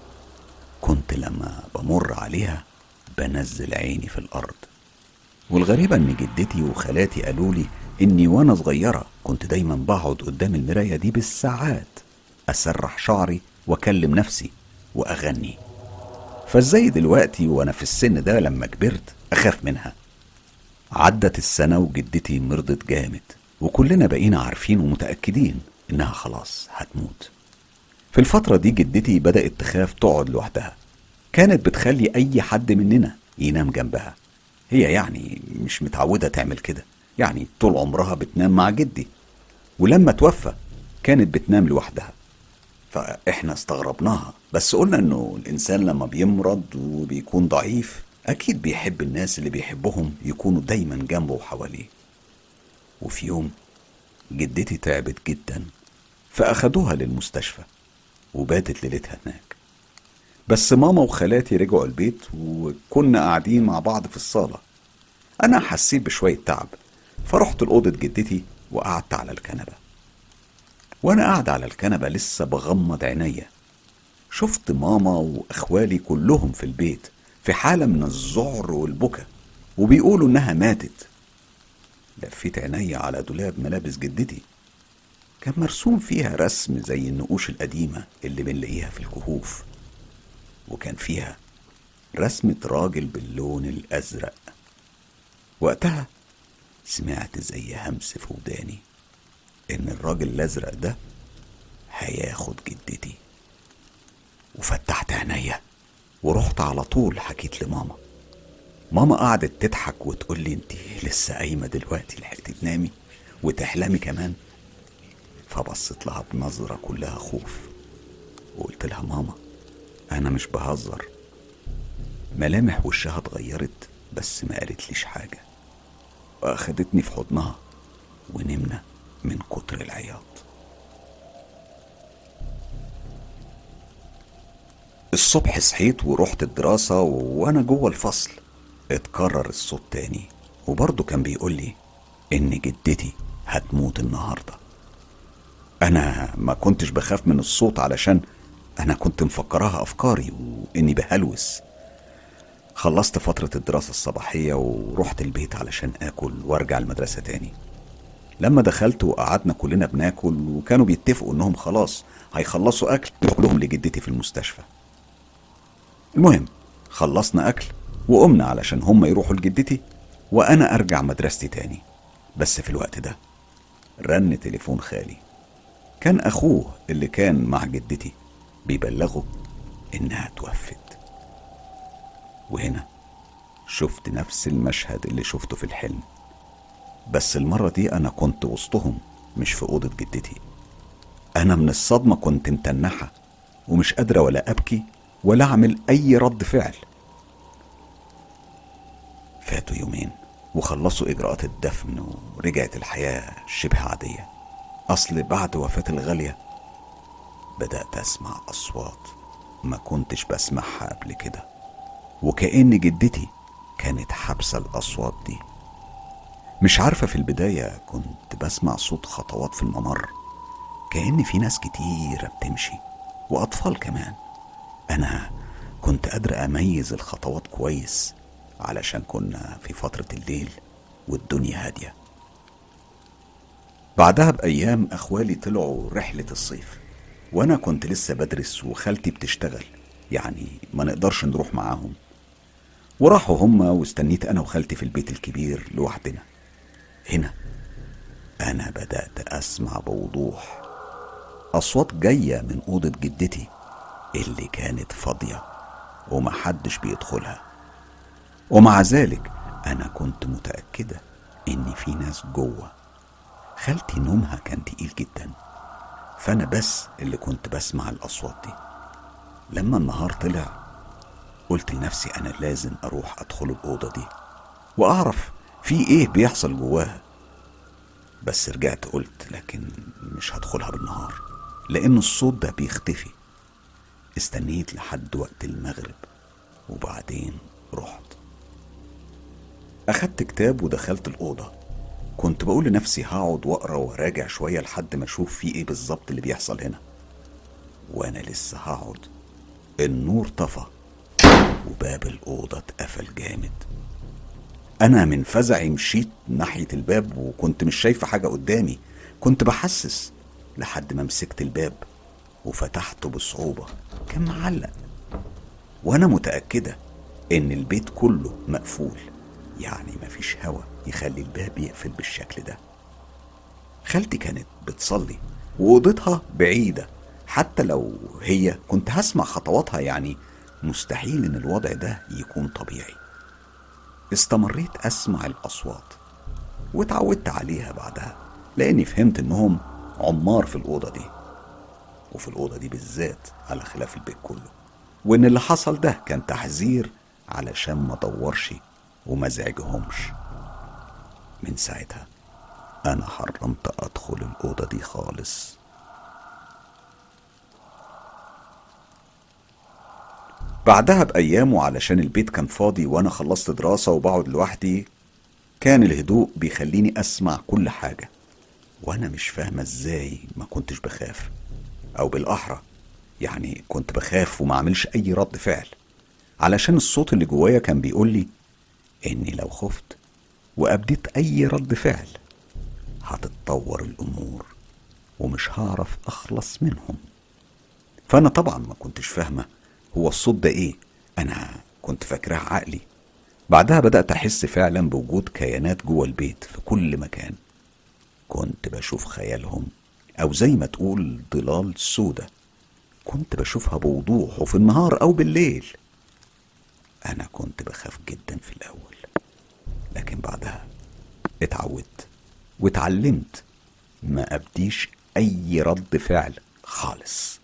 [SPEAKER 1] كنت لما بمر عليها بنزل عيني في الأرض والغريبة إن جدتي وخالاتي قالوا لي إني وأنا صغيرة كنت دايما بقعد قدام المراية دي بالساعات أسرح شعري وأكلم نفسي وأغني فازاي دلوقتي وأنا في السن ده لما كبرت أخاف منها عدت السنة وجدتي مرضت جامد وكلنا بقينا عارفين ومتأكدين إنها خلاص هتموت في الفترة دي جدتي بدأت تخاف تقعد لوحدها كانت بتخلي أي حد مننا ينام جنبها هي يعني مش متعودة تعمل كده يعني طول عمرها بتنام مع جدي ولما توفى كانت بتنام لوحدها فاحنا استغربناها بس قلنا انه الانسان لما بيمرض وبيكون ضعيف اكيد بيحب الناس اللي بيحبهم يكونوا دايما جنبه وحواليه وفي يوم جدتي تعبت جدا فاخدوها للمستشفى وباتت ليلتها هناك بس ماما وخالاتي رجعوا البيت وكنا قاعدين مع بعض في الصالة أنا حسيت بشوية تعب فرحت لأوضة جدتي وقعدت على الكنبة وأنا قاعد على الكنبة لسه بغمض عينيا شفت ماما وأخوالي كلهم في البيت في حالة من الذعر والبكا وبيقولوا إنها ماتت لفيت عينيا على دولاب ملابس جدتي كان مرسوم فيها رسم زي النقوش القديمة اللي بنلاقيها في الكهوف وكان فيها رسمة راجل باللون الأزرق وقتها سمعت زي همس في وداني إن الراجل الأزرق ده هياخد جدتي وفتحت عينيا ورحت على طول حكيت لماما ماما قعدت تضحك وتقول لي انت لسه قايمة دلوقتي لحقتي تنامي وتحلمي كمان فبصيت لها بنظرة كلها خوف وقلت لها ماما أنا مش بهزر ملامح وشها اتغيرت بس ما قالتليش حاجة وأخدتني في حضنها ونمنا من كتر العياط الصبح صحيت ورحت الدراسة وأنا جوه الفصل اتكرر الصوت تاني وبرضه كان بيقول لي إن جدتي هتموت النهارده انا ما كنتش بخاف من الصوت علشان انا كنت مفكراها افكاري واني بهلوس خلصت فترة الدراسة الصباحية ورحت البيت علشان اكل وارجع المدرسة تاني لما دخلت وقعدنا كلنا بناكل وكانوا بيتفقوا انهم خلاص هيخلصوا اكل يروحوا لهم لجدتي في المستشفى المهم خلصنا اكل وقمنا علشان هم يروحوا لجدتي وانا ارجع مدرستي تاني بس في الوقت ده رن تليفون خالي كان أخوه اللي كان مع جدتي بيبلغه إنها توفت وهنا شفت نفس المشهد اللي شفته في الحلم بس المرة دي أنا كنت وسطهم مش في أوضة جدتي أنا من الصدمة كنت متنحة ومش قادرة ولا أبكي ولا أعمل أي رد فعل فاتوا يومين وخلصوا إجراءات الدفن ورجعت الحياة شبه عادية أصل بعد وفاة الغالية بدأت أسمع أصوات ما كنتش بسمعها قبل كده وكأن جدتي كانت حابسة الأصوات دي مش عارفة في البداية كنت بسمع صوت خطوات في الممر كأن في ناس كتيرة بتمشي وأطفال كمان أنا كنت قادر أميز الخطوات كويس علشان كنا في فترة الليل والدنيا هادية بعدها بأيام أخوالي طلعوا رحلة الصيف وأنا كنت لسه بدرس وخالتي بتشتغل يعني ما نقدرش نروح معاهم وراحوا هما واستنيت أنا وخالتي في البيت الكبير لوحدنا هنا أنا بدأت أسمع بوضوح أصوات جاية من أوضة جدتي اللي كانت فاضية ومحدش بيدخلها ومع ذلك أنا كنت متأكدة إن في ناس جوه خالتي نومها كان تقيل جدا فأنا بس اللي كنت بسمع الأصوات دي لما النهار طلع قلت لنفسي أنا لازم أروح أدخل الأوضة دي وأعرف في إيه بيحصل جواها بس رجعت قلت لكن مش هدخلها بالنهار لأن الصوت ده بيختفي استنيت لحد وقت المغرب وبعدين رحت أخدت كتاب ودخلت الأوضة كنت بقول لنفسي هقعد وأقرأ وأراجع شوية لحد ما أشوف في إيه بالظبط اللي بيحصل هنا وأنا لسه هقعد النور طفى وباب الأوضة اتقفل جامد أنا من فزعي مشيت ناحية الباب وكنت مش شايفة حاجة قدامي كنت بحسس لحد ما مسكت الباب وفتحته بصعوبة كان معلق وأنا متأكدة إن البيت كله مقفول يعني مفيش هوا يخلي الباب يقفل بالشكل ده خالتي كانت بتصلي وأوضتها بعيدة حتى لو هي كنت هسمع خطواتها يعني مستحيل إن الوضع ده يكون طبيعي استمريت أسمع الأصوات واتعودت عليها بعدها لأني فهمت إنهم عمار في الأوضة دي وفي الأوضة دي بالذات على خلاف البيت كله وإن اللي حصل ده كان تحذير علشان ما دورش وما زعجهمش من ساعتها أنا حرمت أدخل الأوضة دي خالص بعدها بأيام وعلشان البيت كان فاضي وأنا خلصت دراسة وبقعد لوحدي كان الهدوء بيخليني أسمع كل حاجة وأنا مش فاهمة إزاي ما كنتش بخاف أو بالأحرى يعني كنت بخاف وما أعملش أي رد فعل علشان الصوت اللي جوايا كان بيقول لي إني لو خفت وأبديت أي رد فعل هتتطور الأمور ومش هعرف أخلص منهم فأنا طبعا ما كنتش فاهمة هو الصوت ده إيه أنا كنت فاكراه عقلي بعدها بدأت أحس فعلا بوجود كيانات جوه البيت في كل مكان كنت بشوف خيالهم أو زي ما تقول ظلال سودة كنت بشوفها بوضوح وفي النهار أو بالليل أنا كنت بخاف جدا في الأول لكن بعدها اتعودت واتعلمت ما أبديش أي رد فعل خالص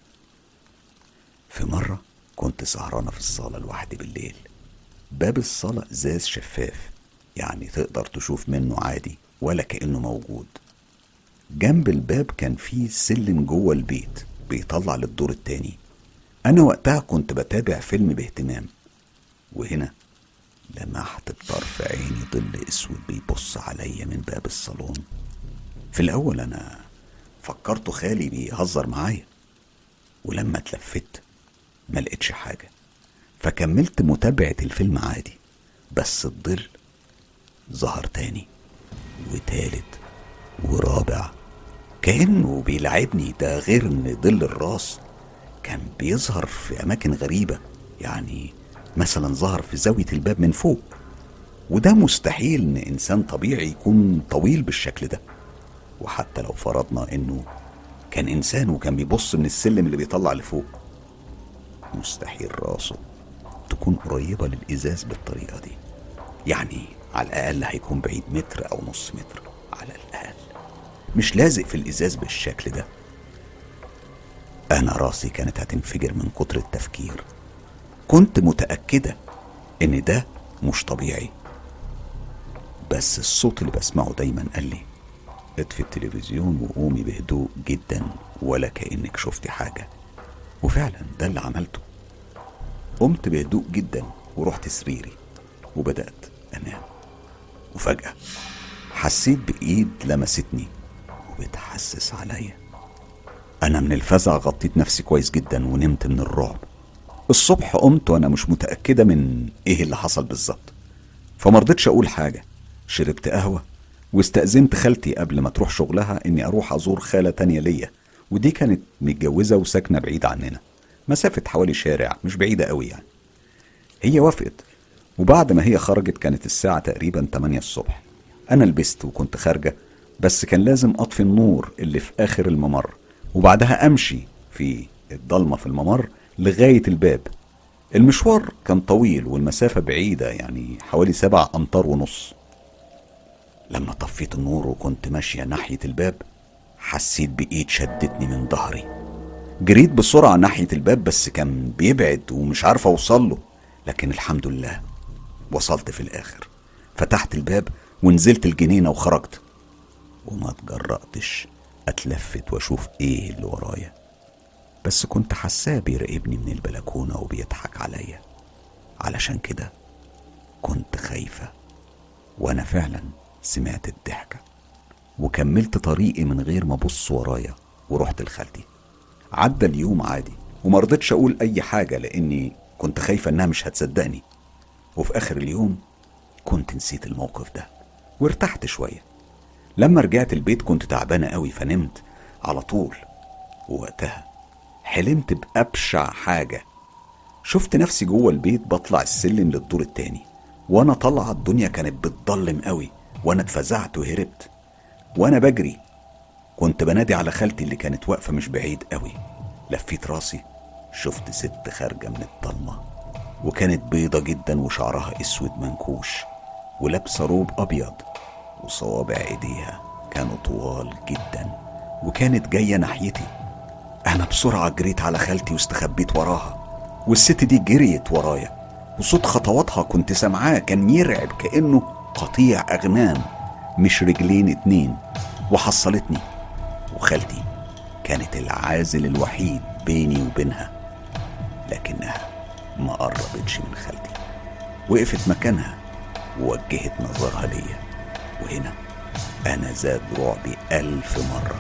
[SPEAKER 1] في مرة كنت سهرانة في الصالة لوحدي بالليل باب الصالة ازاز شفاف يعني تقدر تشوف منه عادي ولا كأنه موجود جنب الباب كان فيه سلم جوه البيت بيطلع للدور التاني أنا وقتها كنت بتابع فيلم باهتمام وهنا لمحت بطرف عيني ظل اسود بيبص عليا من باب الصالون في الاول انا فكرته خالي بيهزر معايا ولما اتلفت ما لقيتش حاجه فكملت متابعه الفيلم عادي بس الظل ظهر تاني وتالت ورابع كأنه بيلعبني ده غير ان ظل الراس كان بيظهر في أماكن غريبة يعني مثلا ظهر في زاوية الباب من فوق وده مستحيل ان انسان طبيعي يكون طويل بالشكل ده وحتى لو فرضنا انه كان انسان وكان بيبص من السلم اللي بيطلع لفوق مستحيل راسه تكون قريبة للإزاز بالطريقة دي يعني على الأقل هيكون بعيد متر أو نص متر على الأقل مش لازق في الإزاز بالشكل ده أنا راسي كانت هتنفجر من كتر التفكير كنت متأكدة إن ده مش طبيعي بس الصوت اللي بسمعه دايما قال لي اطفي التلفزيون وقومي بهدوء جدا ولا كأنك شفتي حاجة وفعلا ده اللي عملته قمت بهدوء جدا ورحت سريري وبدأت أنام وفجأة حسيت بإيد لمستني وبتحسس عليا أنا من الفزع غطيت نفسي كويس جدا ونمت من الرعب الصبح قمت وأنا مش متأكدة من إيه اللي حصل بالظبط فمرضتش أقول حاجة شربت قهوة واستأذنت خالتي قبل ما تروح شغلها إني أروح أزور خالة تانية ليا ودي كانت متجوزة وساكنة بعيد عننا مسافة حوالي شارع مش بعيدة قوي يعني هي وافقت وبعد ما هي خرجت كانت الساعة تقريبا 8 الصبح أنا لبست وكنت خارجة بس كان لازم أطفي النور اللي في آخر الممر وبعدها أمشي في الضلمة في الممر لغاية الباب المشوار كان طويل والمسافة بعيدة يعني حوالي سبع أمتار ونص لما طفيت النور وكنت ماشية ناحية الباب حسيت بإيد شدتني من ظهري جريت بسرعة ناحية الباب بس كان بيبعد ومش عارف أوصل له لكن الحمد لله وصلت في الآخر فتحت الباب ونزلت الجنينة وخرجت وما اتجرأتش اتلفت واشوف ايه اللي ورايا بس كنت حاساه بيراقبني من البلكونة وبيضحك عليا علشان كده كنت خايفة وانا فعلا سمعت الضحكة وكملت طريقي من غير ما ابص ورايا ورحت لخالتي عدى اليوم عادي ومرضتش اقول اي حاجة لاني كنت خايفة انها مش هتصدقني وفي اخر اليوم كنت نسيت الموقف ده وارتحت شوية لما رجعت البيت كنت تعبانة قوي فنمت على طول ووقتها حلمت بأبشع حاجة شفت نفسي جوه البيت بطلع السلم للدور التاني وانا طالعة الدنيا كانت بتضلم قوي وانا اتفزعت وهربت وانا بجري كنت بنادي على خالتي اللي كانت واقفة مش بعيد قوي لفيت راسي شفت ست خارجة من الضلمة وكانت بيضة جدا وشعرها اسود منكوش ولابسة روب ابيض وصوابع ايديها كانوا طوال جدا وكانت جاية ناحيتي انا بسرعة جريت على خالتي واستخبيت وراها والست دي جريت ورايا وصوت خطواتها كنت سامعاه كان يرعب كأنه قطيع أغنام مش رجلين اتنين وحصلتني وخالتي كانت العازل الوحيد بيني وبينها لكنها ما قربتش من خالتي وقفت مكانها ووجهت نظرها ليا وهنا أنا زاد رعبي ألف مرة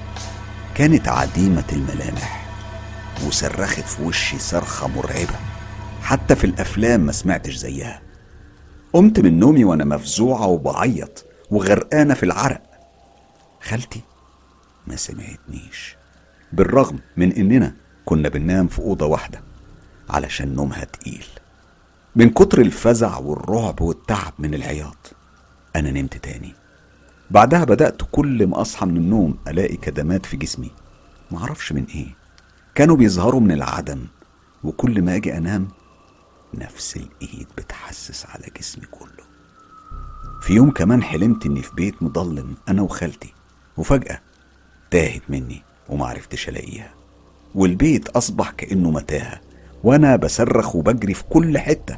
[SPEAKER 1] كانت عديمة الملامح وصرخت في وشي صرخة مرعبة حتى في الأفلام ما سمعتش زيها قمت من نومي وأنا مفزوعة وبعيط وغرقانة في العرق خالتي ما سمعتنيش بالرغم من إننا كنا بننام في أوضة واحدة علشان نومها تقيل من كتر الفزع والرعب والتعب من العياط أنا نمت تاني بعدها بدأت كل ما أصحى من النوم ألاقي كدمات في جسمي معرفش من إيه كانوا بيظهروا من العدم وكل ما أجي أنام نفس الإيد بتحسس على جسمي كله في يوم كمان حلمت إني في بيت مضلم أنا وخالتي وفجأة تاهت مني ومعرفتش ألاقيها والبيت أصبح كأنه متاهة وأنا بصرخ وبجري في كل حتة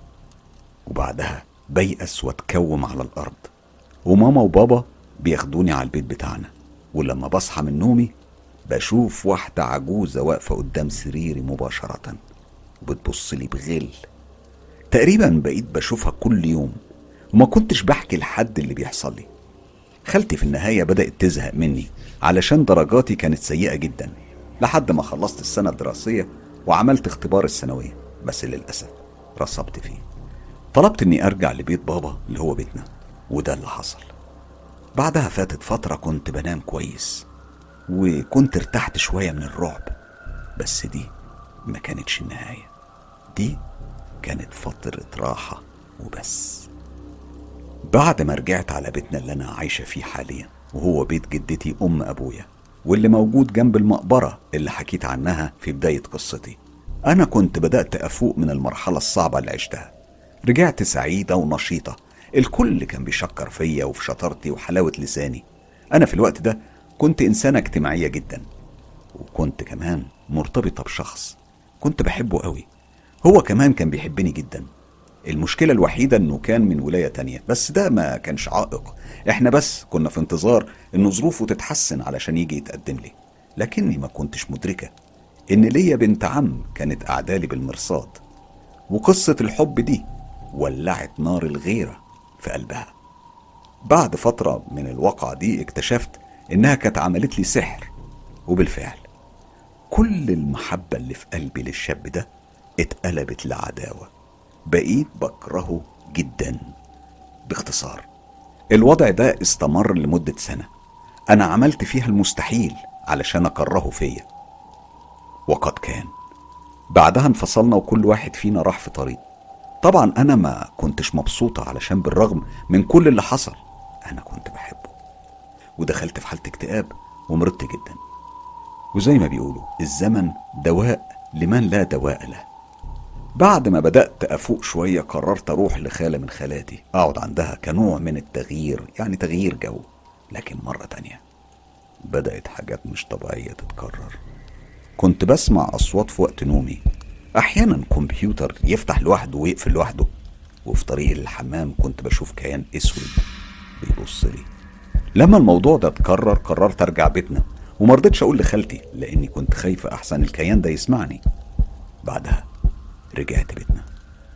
[SPEAKER 1] وبعدها بيأس واتكوم على الأرض وماما وبابا بياخدوني على البيت بتاعنا ولما بصحى من نومي بشوف واحدة عجوزة واقفة قدام سريري مباشرة وبتبص لي بغل تقريبا بقيت بشوفها كل يوم وما كنتش بحكي لحد اللي بيحصل لي خالتي في النهاية بدأت تزهق مني علشان درجاتي كانت سيئة جدا لحد ما خلصت السنة الدراسية وعملت اختبار الثانوية بس للأسف رسبت فيه طلبت اني ارجع لبيت بابا اللي هو بيتنا وده اللي حصل بعدها فاتت فترة كنت بنام كويس وكنت ارتحت شوية من الرعب بس دي ما كانتش النهاية دي كانت فترة راحة وبس بعد ما رجعت على بيتنا اللي أنا عايشة فيه حاليا وهو بيت جدتي أم أبويا واللي موجود جنب المقبرة اللي حكيت عنها في بداية قصتي أنا كنت بدأت أفوق من المرحلة الصعبة اللي عشتها رجعت سعيدة ونشيطة الكل كان بيشكر فيا وفي شطارتي وحلاوة لساني أنا في الوقت ده كنت إنسانة اجتماعية جدا وكنت كمان مرتبطة بشخص كنت بحبه قوي هو كمان كان بيحبني جدا المشكلة الوحيدة انه كان من ولاية تانية بس ده ما كانش عائق احنا بس كنا في انتظار ان ظروفه تتحسن علشان يجي يتقدم لي لكني ما كنتش مدركة ان ليا بنت عم كانت قعدالي بالمرصاد وقصة الحب دي ولعت نار الغيرة في قلبها بعد فترة من الواقعة دي اكتشفت انها كانت عملت لي سحر وبالفعل كل المحبة اللي في قلبي للشاب ده اتقلبت لعداوة بقيت بكرهه جدا باختصار الوضع ده استمر لمدة سنة أنا عملت فيها المستحيل علشان أكرهه فيا وقد كان بعدها انفصلنا وكل واحد فينا راح في طريق طبعا أنا ما كنتش مبسوطة علشان بالرغم من كل اللي حصل أنا كنت بحبه ودخلت في حالة اكتئاب ومرضت جدا وزي ما بيقولوا الزمن دواء لمن لا دواء له بعد ما بدأت أفوق شوية قررت أروح لخالة من خالاتي أقعد عندها كنوع من التغيير يعني تغيير جو لكن مرة تانية بدأت حاجات مش طبيعية تتكرر كنت بسمع أصوات في وقت نومي أحيانا كمبيوتر يفتح لوحده ويقفل لوحده وفي طريق الحمام كنت بشوف كيان أسود بيبص لي لما الموضوع ده اتكرر قررت أرجع بيتنا ومرضتش أقول لخالتي لأني كنت خايفة أحسن الكيان ده يسمعني بعدها رجعت بيتنا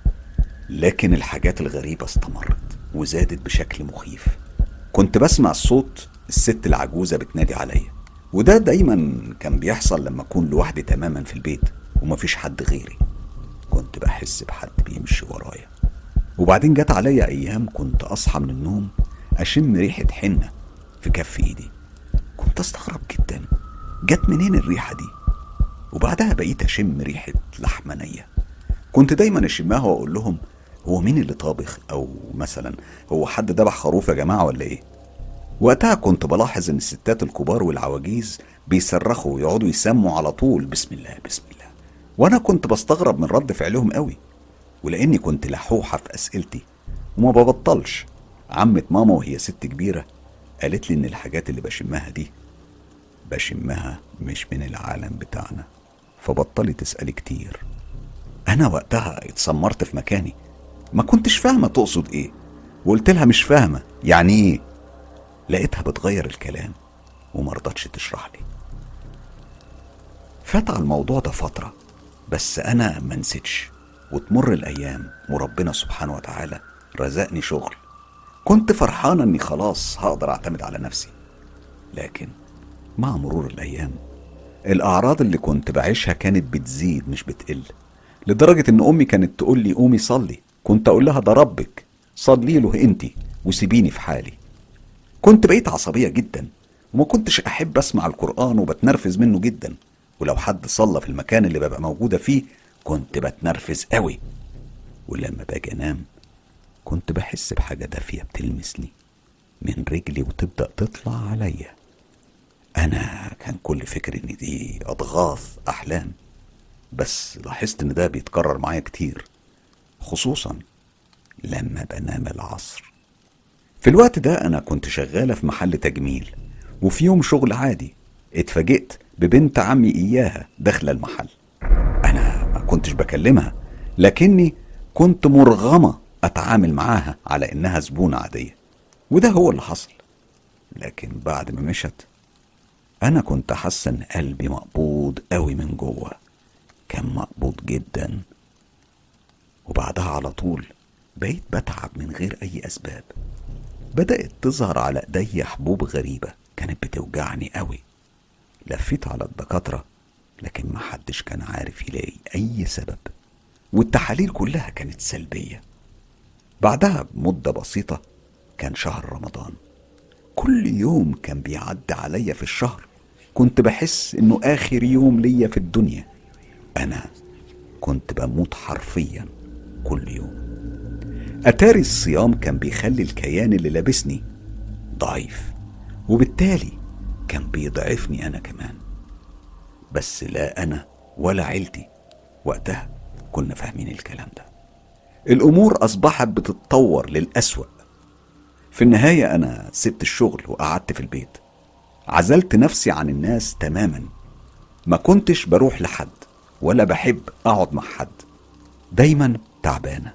[SPEAKER 1] لكن الحاجات الغريبة استمرت وزادت بشكل مخيف كنت بسمع صوت الست العجوزة بتنادي عليا وده دايما كان بيحصل لما أكون لوحدي تماما في البيت ومفيش حد غيري كنت بحس بحد بيمشي ورايا وبعدين جت عليا أيام كنت أصحى من النوم أشم ريحة حنة في كف إيدي كنت أستغرب جدا جت منين الريحة دي وبعدها بقيت أشم ريحة لحمة نية كنت دايما اشمها واقول لهم هو مين اللي طابخ او مثلا هو حد ذبح خروف يا جماعه ولا ايه وقتها كنت بلاحظ ان الستات الكبار والعواجيز بيصرخوا ويقعدوا يسموا على طول بسم الله بسم الله وانا كنت بستغرب من رد فعلهم قوي ولاني كنت لحوحه في اسئلتي وما ببطلش عمة ماما وهي ست كبيرة قالت لي إن الحاجات اللي بشمها دي بشمها مش من العالم بتاعنا فبطلي تسألي كتير أنا وقتها اتسمرت في مكاني ما كنتش فاهمة تقصد إيه وقلت لها مش فاهمة يعني إيه لقيتها بتغير الكلام ومرضتش تشرح لي فات على الموضوع ده فترة بس أنا ما نسيتش وتمر الأيام وربنا سبحانه وتعالى رزقني شغل كنت فرحانة إني خلاص هقدر أعتمد على نفسي لكن مع مرور الأيام الأعراض اللي كنت بعيشها كانت بتزيد مش بتقل لدرجة إن أمي كانت تقول لي قومي صلي كنت أقول لها ده ربك صلي له أنت وسيبيني في حالي كنت بقيت عصبية جدا وما كنتش أحب أسمع القرآن وبتنرفز منه جدا ولو حد صلى في المكان اللي ببقى موجودة فيه كنت بتنرفز قوي ولما باجي أنام كنت بحس بحاجة دافية بتلمسني من رجلي وتبدأ تطلع عليا أنا كان كل فكري إن دي أضغاث أحلام بس لاحظت ان ده بيتكرر معايا كتير خصوصا لما بنام العصر في الوقت ده انا كنت شغاله في محل تجميل وفي يوم شغل عادي اتفاجئت ببنت عمي اياها داخله المحل انا ما كنتش بكلمها لكني كنت مرغمه اتعامل معاها على انها زبونه عاديه وده هو اللي حصل لكن بعد ما مشت انا كنت حاسه ان قلبي مقبوض قوي من جوه كان مقبوض جدا وبعدها على طول بقيت بتعب من غير أي أسباب بدأت تظهر على إيدي حبوب غريبة كانت بتوجعني قوي لفيت على الدكاترة لكن محدش كان عارف يلاقي أي سبب والتحاليل كلها كانت سلبية بعدها بمدة بسيطة كان شهر رمضان كل يوم كان بيعدي عليا في الشهر كنت بحس انه اخر يوم ليا في الدنيا أنا كنت بموت حرفيا كل يوم أتاري الصيام كان بيخلي الكيان اللي لابسني ضعيف وبالتالي كان بيضعفني أنا كمان بس لا أنا ولا عيلتي وقتها كنا فاهمين الكلام ده الأمور أصبحت بتتطور للأسوأ في النهاية أنا سبت الشغل وقعدت في البيت عزلت نفسي عن الناس تماما ما كنتش بروح لحد ولا بحب أقعد مع حد دايما تعبانة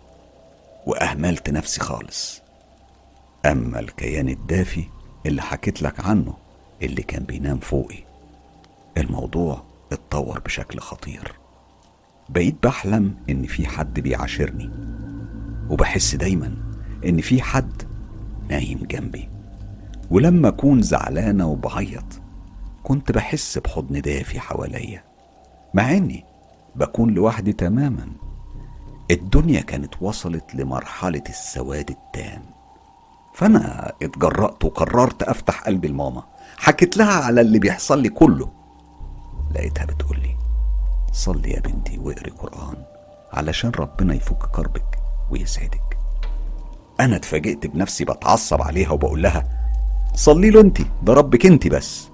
[SPEAKER 1] وأهملت نفسي خالص أما الكيان الدافي اللي حكيت لك عنه اللي كان بينام فوقي الموضوع اتطور بشكل خطير بقيت بحلم إن في حد بيعاشرني وبحس دايما إن في حد نايم جنبي ولما أكون زعلانة وبعيط كنت بحس بحضن دافي حواليا مع إني بكون لوحدي تماما الدنيا كانت وصلت لمرحلة السواد التام فأنا اتجرأت وقررت أفتح قلبي لماما حكيت لها على اللي بيحصل لي كله لقيتها بتقولي صلي يا بنتي واقري قرآن علشان ربنا يفك كربك ويسعدك أنا اتفاجئت بنفسي بتعصب عليها وبقول لها صلي له انت ده ربك انت بس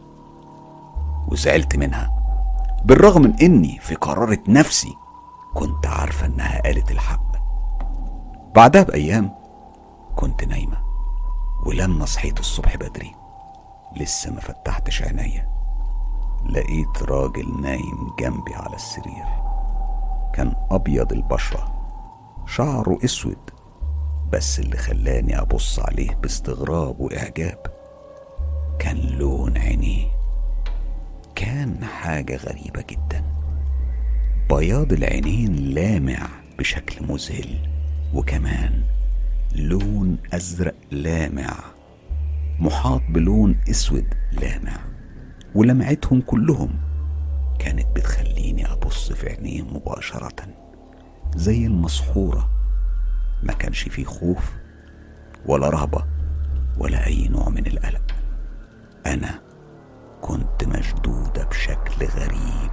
[SPEAKER 1] وزعلت منها بالرغم من اني في قرارة نفسي كنت عارفة انها قالت الحق بعدها بأيام كنت نايمة ولما صحيت الصبح بدري لسه ما فتحتش عينيا لقيت راجل نايم جنبي على السرير كان أبيض البشرة شعره أسود بس اللي خلاني أبص عليه باستغراب وإعجاب كان لون عينيه كان حاجة غريبة جدا بياض العينين لامع بشكل مذهل وكمان لون أزرق لامع محاط بلون أسود لامع ولمعتهم كلهم كانت بتخليني أبص في عينيه مباشرة زي المسحورة ما كانش فيه خوف ولا رهبة ولا أي نوع من القلق أنا كنت مشدودة بشكل غريب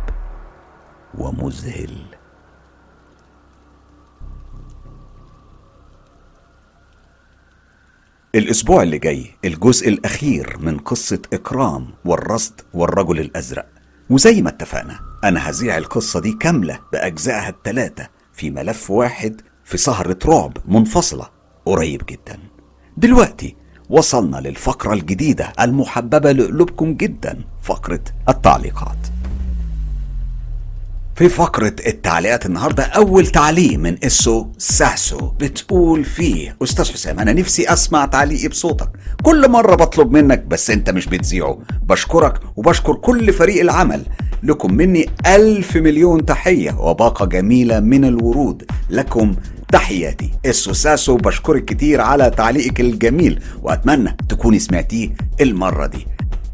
[SPEAKER 1] ومذهل الأسبوع اللي جاي الجزء الأخير من قصة إكرام والرصد والرجل الأزرق وزي ما اتفقنا أنا هذيع القصة دي كاملة بأجزائها التلاتة في ملف واحد في سهرة رعب منفصلة قريب جدا دلوقتي وصلنا للفقرة الجديدة المحببة لقلوبكم جدا فقرة التعليقات في فقرة التعليقات النهاردة أول تعليق من إسو ساسو بتقول فيه أستاذ حسام أنا نفسي أسمع تعليقي بصوتك كل مرة بطلب منك بس أنت مش بتذيعه بشكرك وبشكر كل فريق العمل لكم مني ألف مليون تحية وباقة جميلة من الورود لكم تحياتي إسو ساسو بشكرك كتير على تعليقك الجميل وأتمنى تكوني سمعتيه المرة دي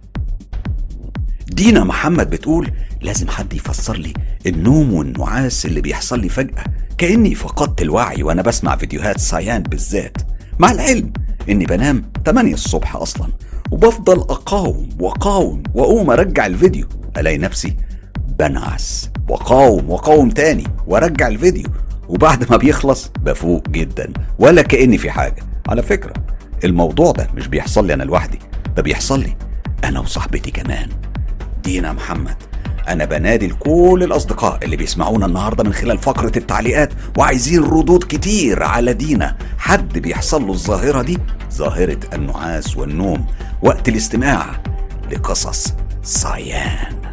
[SPEAKER 1] دينا محمد بتقول لازم حد يفسر لي النوم والنعاس اللي بيحصل لي فجأة كأني فقدت الوعي وأنا بسمع فيديوهات سايان بالذات مع العلم إني بنام 8 الصبح أصلا وبفضل أقاوم وأقاوم وأقوم أرجع الفيديو ألاقي نفسي بنعس وأقاوم وأقاوم تاني وأرجع الفيديو وبعد ما بيخلص بفوق جدا ولا كأني في حاجة على فكرة الموضوع ده مش بيحصل لي أنا لوحدي ده بيحصل لي أنا وصاحبتي كمان دينا محمد أنا بنادي لكل الأصدقاء اللي بيسمعونا النهاردة من خلال فقرة التعليقات وعايزين ردود كتير على دينا حد بيحصل له الظاهرة دي ظاهرة النعاس والنوم وقت الاستماع لقصص صيان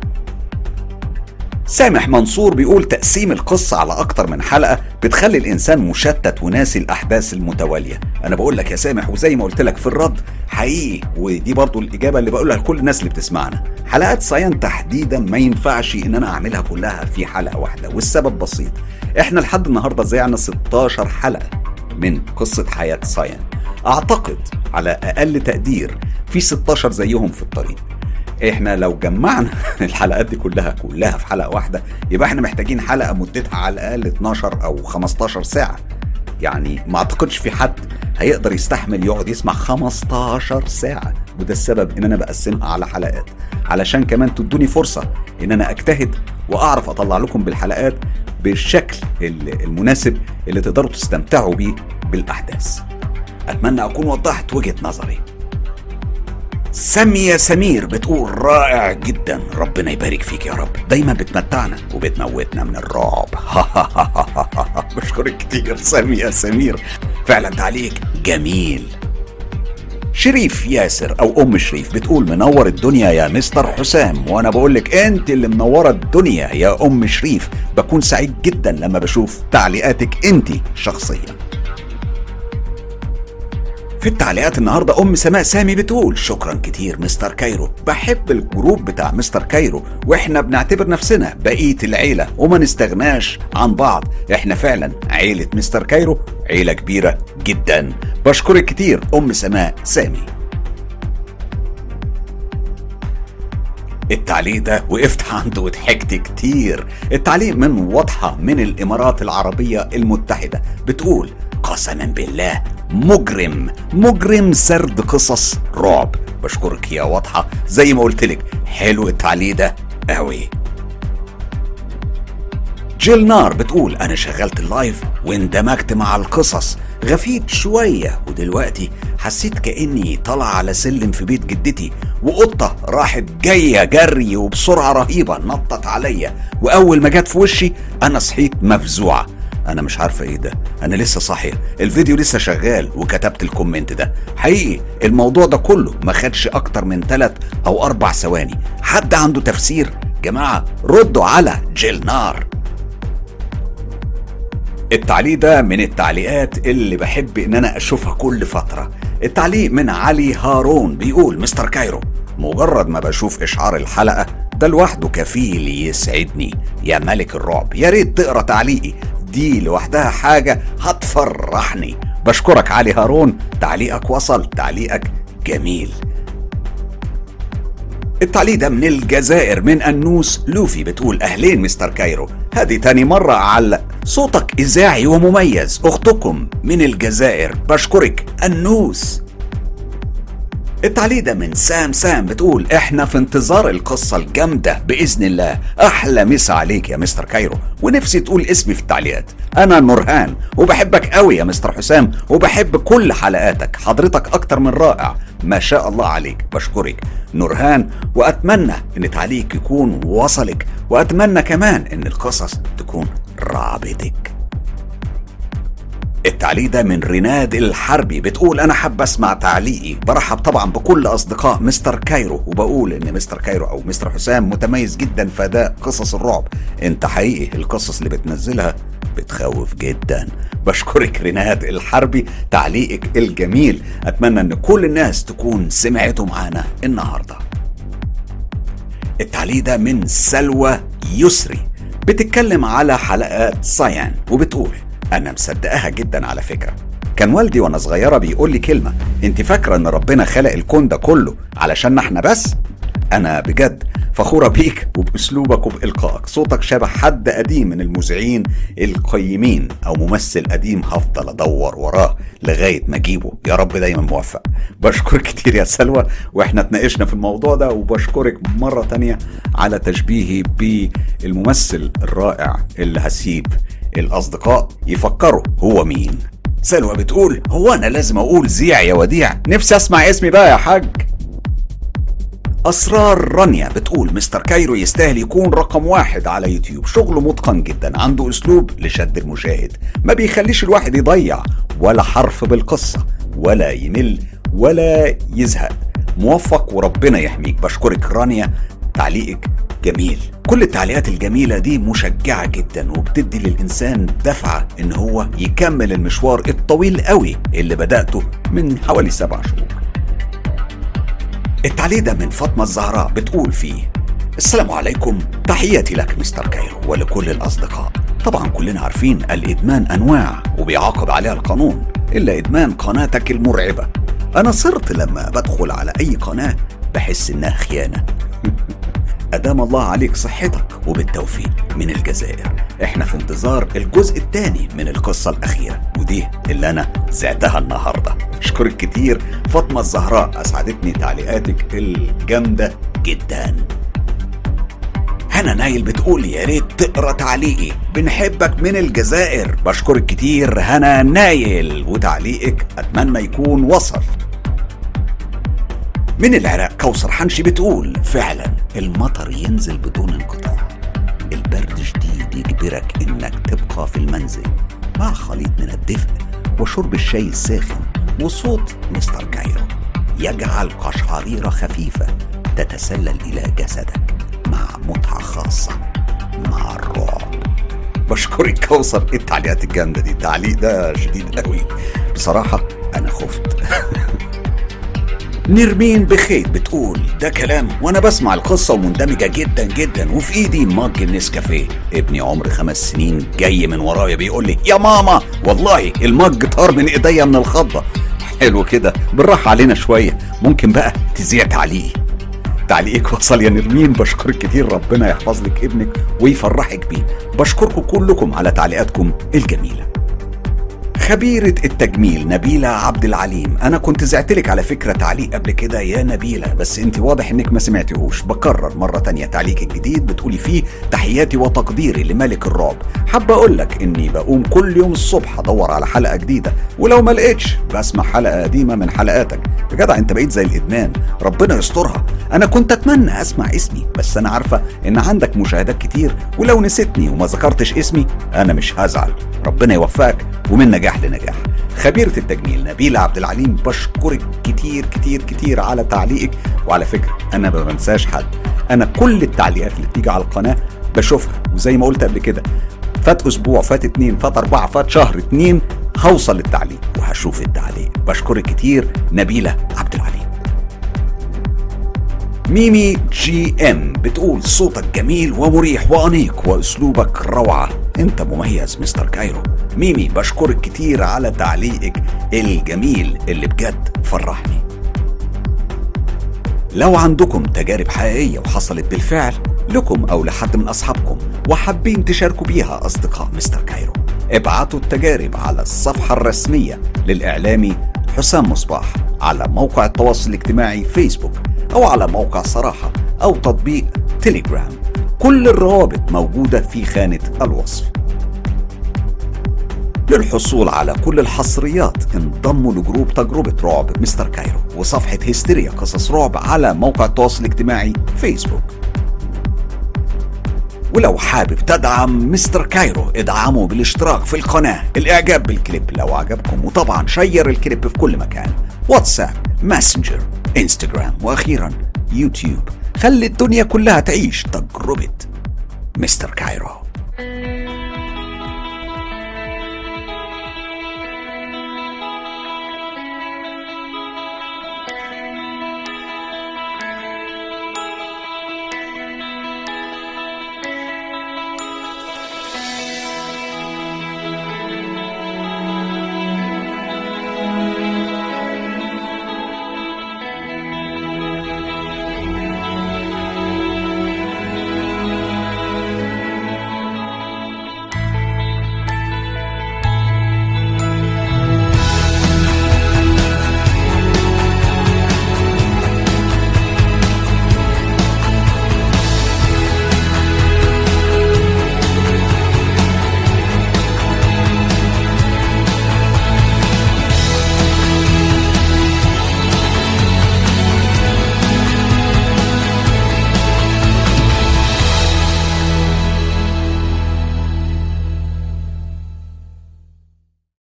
[SPEAKER 1] سامح منصور بيقول تقسيم القصة على أكتر من حلقة بتخلي الإنسان مشتت وناسي الأحداث المتوالية أنا بقول لك يا سامح وزي ما قلت لك في الرد حقيقي ودي برضو الإجابة اللي بقولها لكل الناس اللي بتسمعنا حلقات صيان تحديدا ما ينفعش إن أنا أعملها كلها في حلقة واحدة والسبب بسيط إحنا لحد النهاردة زيعنا 16 حلقة من قصة حياة صيان أعتقد على أقل تقدير في 16 زيهم في الطريق احنا لو جمعنا الحلقات دي كلها كلها في حلقه واحده يبقى احنا محتاجين حلقه مدتها على الاقل 12 او 15 ساعه يعني ما اعتقدش في حد هيقدر يستحمل يقعد يسمع 15 ساعه وده السبب ان انا بقسمها على حلقات علشان كمان تدوني فرصه ان انا اجتهد واعرف اطلع لكم بالحلقات بالشكل المناسب اللي تقدروا تستمتعوا بيه بالاحداث اتمنى اكون وضحت وجهه نظري سامية سمير بتقول رائع جدا ربنا يبارك فيك يا رب دايما بتمتعنا وبتموتنا من الرعب بشكرك كتير سامية سمير فعلا تعليق جميل شريف ياسر او ام شريف بتقول منور الدنيا يا مستر حسام وانا بقولك انت اللي منوره الدنيا يا ام شريف بكون سعيد جدا لما بشوف تعليقاتك انت شخصيا في التعليقات النهارده ام سماء سامي بتقول شكرا كتير مستر كايرو بحب الجروب بتاع مستر كايرو واحنا بنعتبر نفسنا بقيه العيله وما نستغناش عن بعض احنا فعلا عيله مستر كايرو عيله كبيره جدا بشكرك كتير ام سماء سامي التعليق ده وقفت عنده وضحكت كتير التعليق من واضحة من الإمارات العربية المتحدة بتقول قسما بالله مجرم مجرم سرد قصص رعب بشكرك يا واضحة زي ما قلت لك حلو التعليق ده قوي جيل نار بتقول انا شغلت اللايف واندمجت مع القصص غفيت شوية ودلوقتي حسيت كأني طالع على سلم في بيت جدتي وقطة راحت جاية جري وبسرعة رهيبة نطت عليا وأول ما جت في وشي أنا صحيت مفزوعة انا مش عارفه ايه ده انا لسه صاحيه الفيديو لسه شغال وكتبت الكومنت ده حقيقي الموضوع ده كله ما خدش اكتر من ثلاث او اربع ثواني حد عنده تفسير جماعه ردوا على جيل نار التعليق ده من التعليقات اللي بحب ان انا اشوفها كل فتره التعليق من علي هارون بيقول مستر كايرو مجرد ما بشوف اشعار الحلقه ده لوحده كفيل يسعدني يا ملك الرعب يا ريت تقرا تعليقي دي لوحدها حاجة هتفرحني بشكرك علي هارون تعليقك وصل تعليقك جميل التعليق ده من الجزائر من أنوس لوفي بتقول أهلين مستر كايرو هذه تاني مرة أعلق صوتك إذاعي ومميز أختكم من الجزائر بشكرك أنوس التعليق ده من سام سام بتقول احنا في انتظار القصة الجامدة بإذن الله أحلى مسا عليك يا مستر كايرو ونفسي تقول اسمي في التعليقات أنا نورهان وبحبك قوي يا مستر حسام وبحب كل حلقاتك حضرتك أكتر من رائع ما شاء الله عليك بشكرك نورهان وأتمنى إن تعليقك يكون وصلك وأتمنى كمان إن القصص تكون رعبتك التعليق ده من ريناد الحربي بتقول انا حابه اسمع تعليقي برحب طبعا بكل اصدقاء مستر كايرو وبقول ان مستر كايرو او مستر حسام متميز جدا في اداء قصص الرعب انت حقيقي القصص اللي بتنزلها بتخوف جدا بشكرك ريناد الحربي تعليقك الجميل اتمنى ان كل الناس تكون سمعته معانا النهارده التعليق ده من سلوى يسري بتتكلم على حلقات صيان وبتقول انا مصدقاها جدا على فكره كان والدي وانا صغيره بيقول لي كلمه انت فاكره ان ربنا خلق الكون ده كله علشان احنا بس انا بجد فخورة بيك وبأسلوبك وبإلقائك صوتك شبه حد قديم من المذيعين القيمين أو ممثل قديم هفضل أدور وراه لغاية ما أجيبه يا رب دايما موفق بشكرك كتير يا سلوى وإحنا اتناقشنا في الموضوع ده وبشكرك مرة تانية على تشبيهي بالممثل الرائع اللي هسيب الأصدقاء يفكروا هو مين سلوى بتقول هو أنا لازم أقول زيع يا وديع نفسي أسمع اسمي بقى يا حاج أسرار رانيا بتقول مستر كايرو يستاهل يكون رقم واحد على يوتيوب شغله متقن جدا عنده أسلوب لشد المشاهد ما بيخليش الواحد يضيع ولا حرف بالقصة ولا يمل ولا يزهق موفق وربنا يحميك بشكرك رانيا تعليقك جميل كل التعليقات الجميلة دي مشجعة جدا وبتدي للإنسان دفعة إن هو يكمل المشوار الطويل قوي اللي بدأته من حوالي سبع شهور التعليق ده من فاطمة الزهراء بتقول فيه السلام عليكم تحياتي لك مستر كايرو ولكل الأصدقاء طبعا كلنا عارفين الإدمان أنواع وبيعاقب عليها القانون إلا إدمان قناتك المرعبة أنا صرت لما بدخل على أي قناة بحس إنها خيانة أدام الله عليك صحتك وبالتوفيق من الجزائر احنا في انتظار الجزء الثاني من القصة الأخيرة ودي اللي أنا زعتها النهاردة أشكرك كتير فاطمة الزهراء أسعدتني تعليقاتك الجامدة جدا هنا نايل بتقول يا ريت تقرا تعليقي بنحبك من الجزائر بشكرك كتير هنا نايل وتعليقك اتمنى يكون وصل من العراق كوثر حنشي بتقول فعلا المطر ينزل بدون انقطاع البرد شديد يجبرك انك تبقى في المنزل مع خليط من الدفء وشرب الشاي الساخن وصوت مستر كايرو يجعل قشعريرة خفيفة تتسلل إلى جسدك مع متعة خاصة مع الرعب بشكرك كوثر ايه التعليقات الجامدة دي التعليق ده شديد قوي بصراحة أنا خفت نرمين بخيت بتقول ده كلام وانا بسمع القصة ومندمجة جدا جدا وفي ايدي مج النسكافيه ابني عمر خمس سنين جاي من ورايا بيقول لي يا ماما والله المج طار من ايديا من الخضة حلو كده بالراحة علينا شوية ممكن بقى تذيع تعليقي تعليقك وصل يا نرمين بشكرك كتير ربنا يحفظ لك ابنك ويفرحك بيه بشكركم كلكم على تعليقاتكم الجميله خبيرة التجميل نبيلة عبد العليم أنا كنت زعتلك على فكرة تعليق قبل كده يا نبيلة بس أنت واضح إنك ما سمعتيهوش بكرر مرة تانية تعليق الجديد بتقولي فيه تحياتي وتقديري لملك الرعب حابة أقول لك إني بقوم كل يوم الصبح أدور على حلقة جديدة ولو ما لقيتش بسمع حلقة قديمة من حلقاتك يا جدع أنت بقيت زي الإدمان ربنا يسترها أنا كنت أتمنى أسمع اسمي بس أنا عارفة إن عندك مشاهدات كتير ولو نسيتني وما ذكرتش اسمي أنا مش هزعل ربنا يوفقك ومن نجاح لنجاح خبيرة التجميل نبيلة عبد العليم بشكرك كتير كتير كتير على تعليقك وعلى فكرة أنا ما بنساش حد أنا كل التعليقات اللي بتيجي على القناة بشوفها وزي ما قلت قبل كده فات أسبوع فات اتنين فات أربعة فات شهر اتنين هوصل للتعليق وهشوف التعليق بشكرك كتير نبيلة عبد العليم ميمي جي ام بتقول صوتك جميل ومريح وانيق واسلوبك روعه انت مميز مستر كايرو ميمي بشكرك كتير على تعليقك الجميل اللي بجد فرحني لو عندكم تجارب حقيقية وحصلت بالفعل لكم أو لحد من أصحابكم وحابين تشاركوا بيها أصدقاء مستر كايرو ابعتوا التجارب على الصفحة الرسمية للإعلامي حسام مصباح على موقع التواصل الاجتماعي فيسبوك أو على موقع صراحة أو تطبيق تيليجرام كل الروابط موجودة في خانة الوصف للحصول على كل الحصريات انضموا لجروب تجربة رعب مستر كايرو وصفحة هستيريا قصص رعب على موقع التواصل الاجتماعي فيسبوك ولو حابب تدعم مستر كايرو ادعمه بالاشتراك في القناة الاعجاب بالكليب لو عجبكم وطبعا شير الكليب في كل مكان واتساب ماسنجر انستجرام واخيرا يوتيوب خلي الدنيا كلها تعيش تجربة مستر كايرو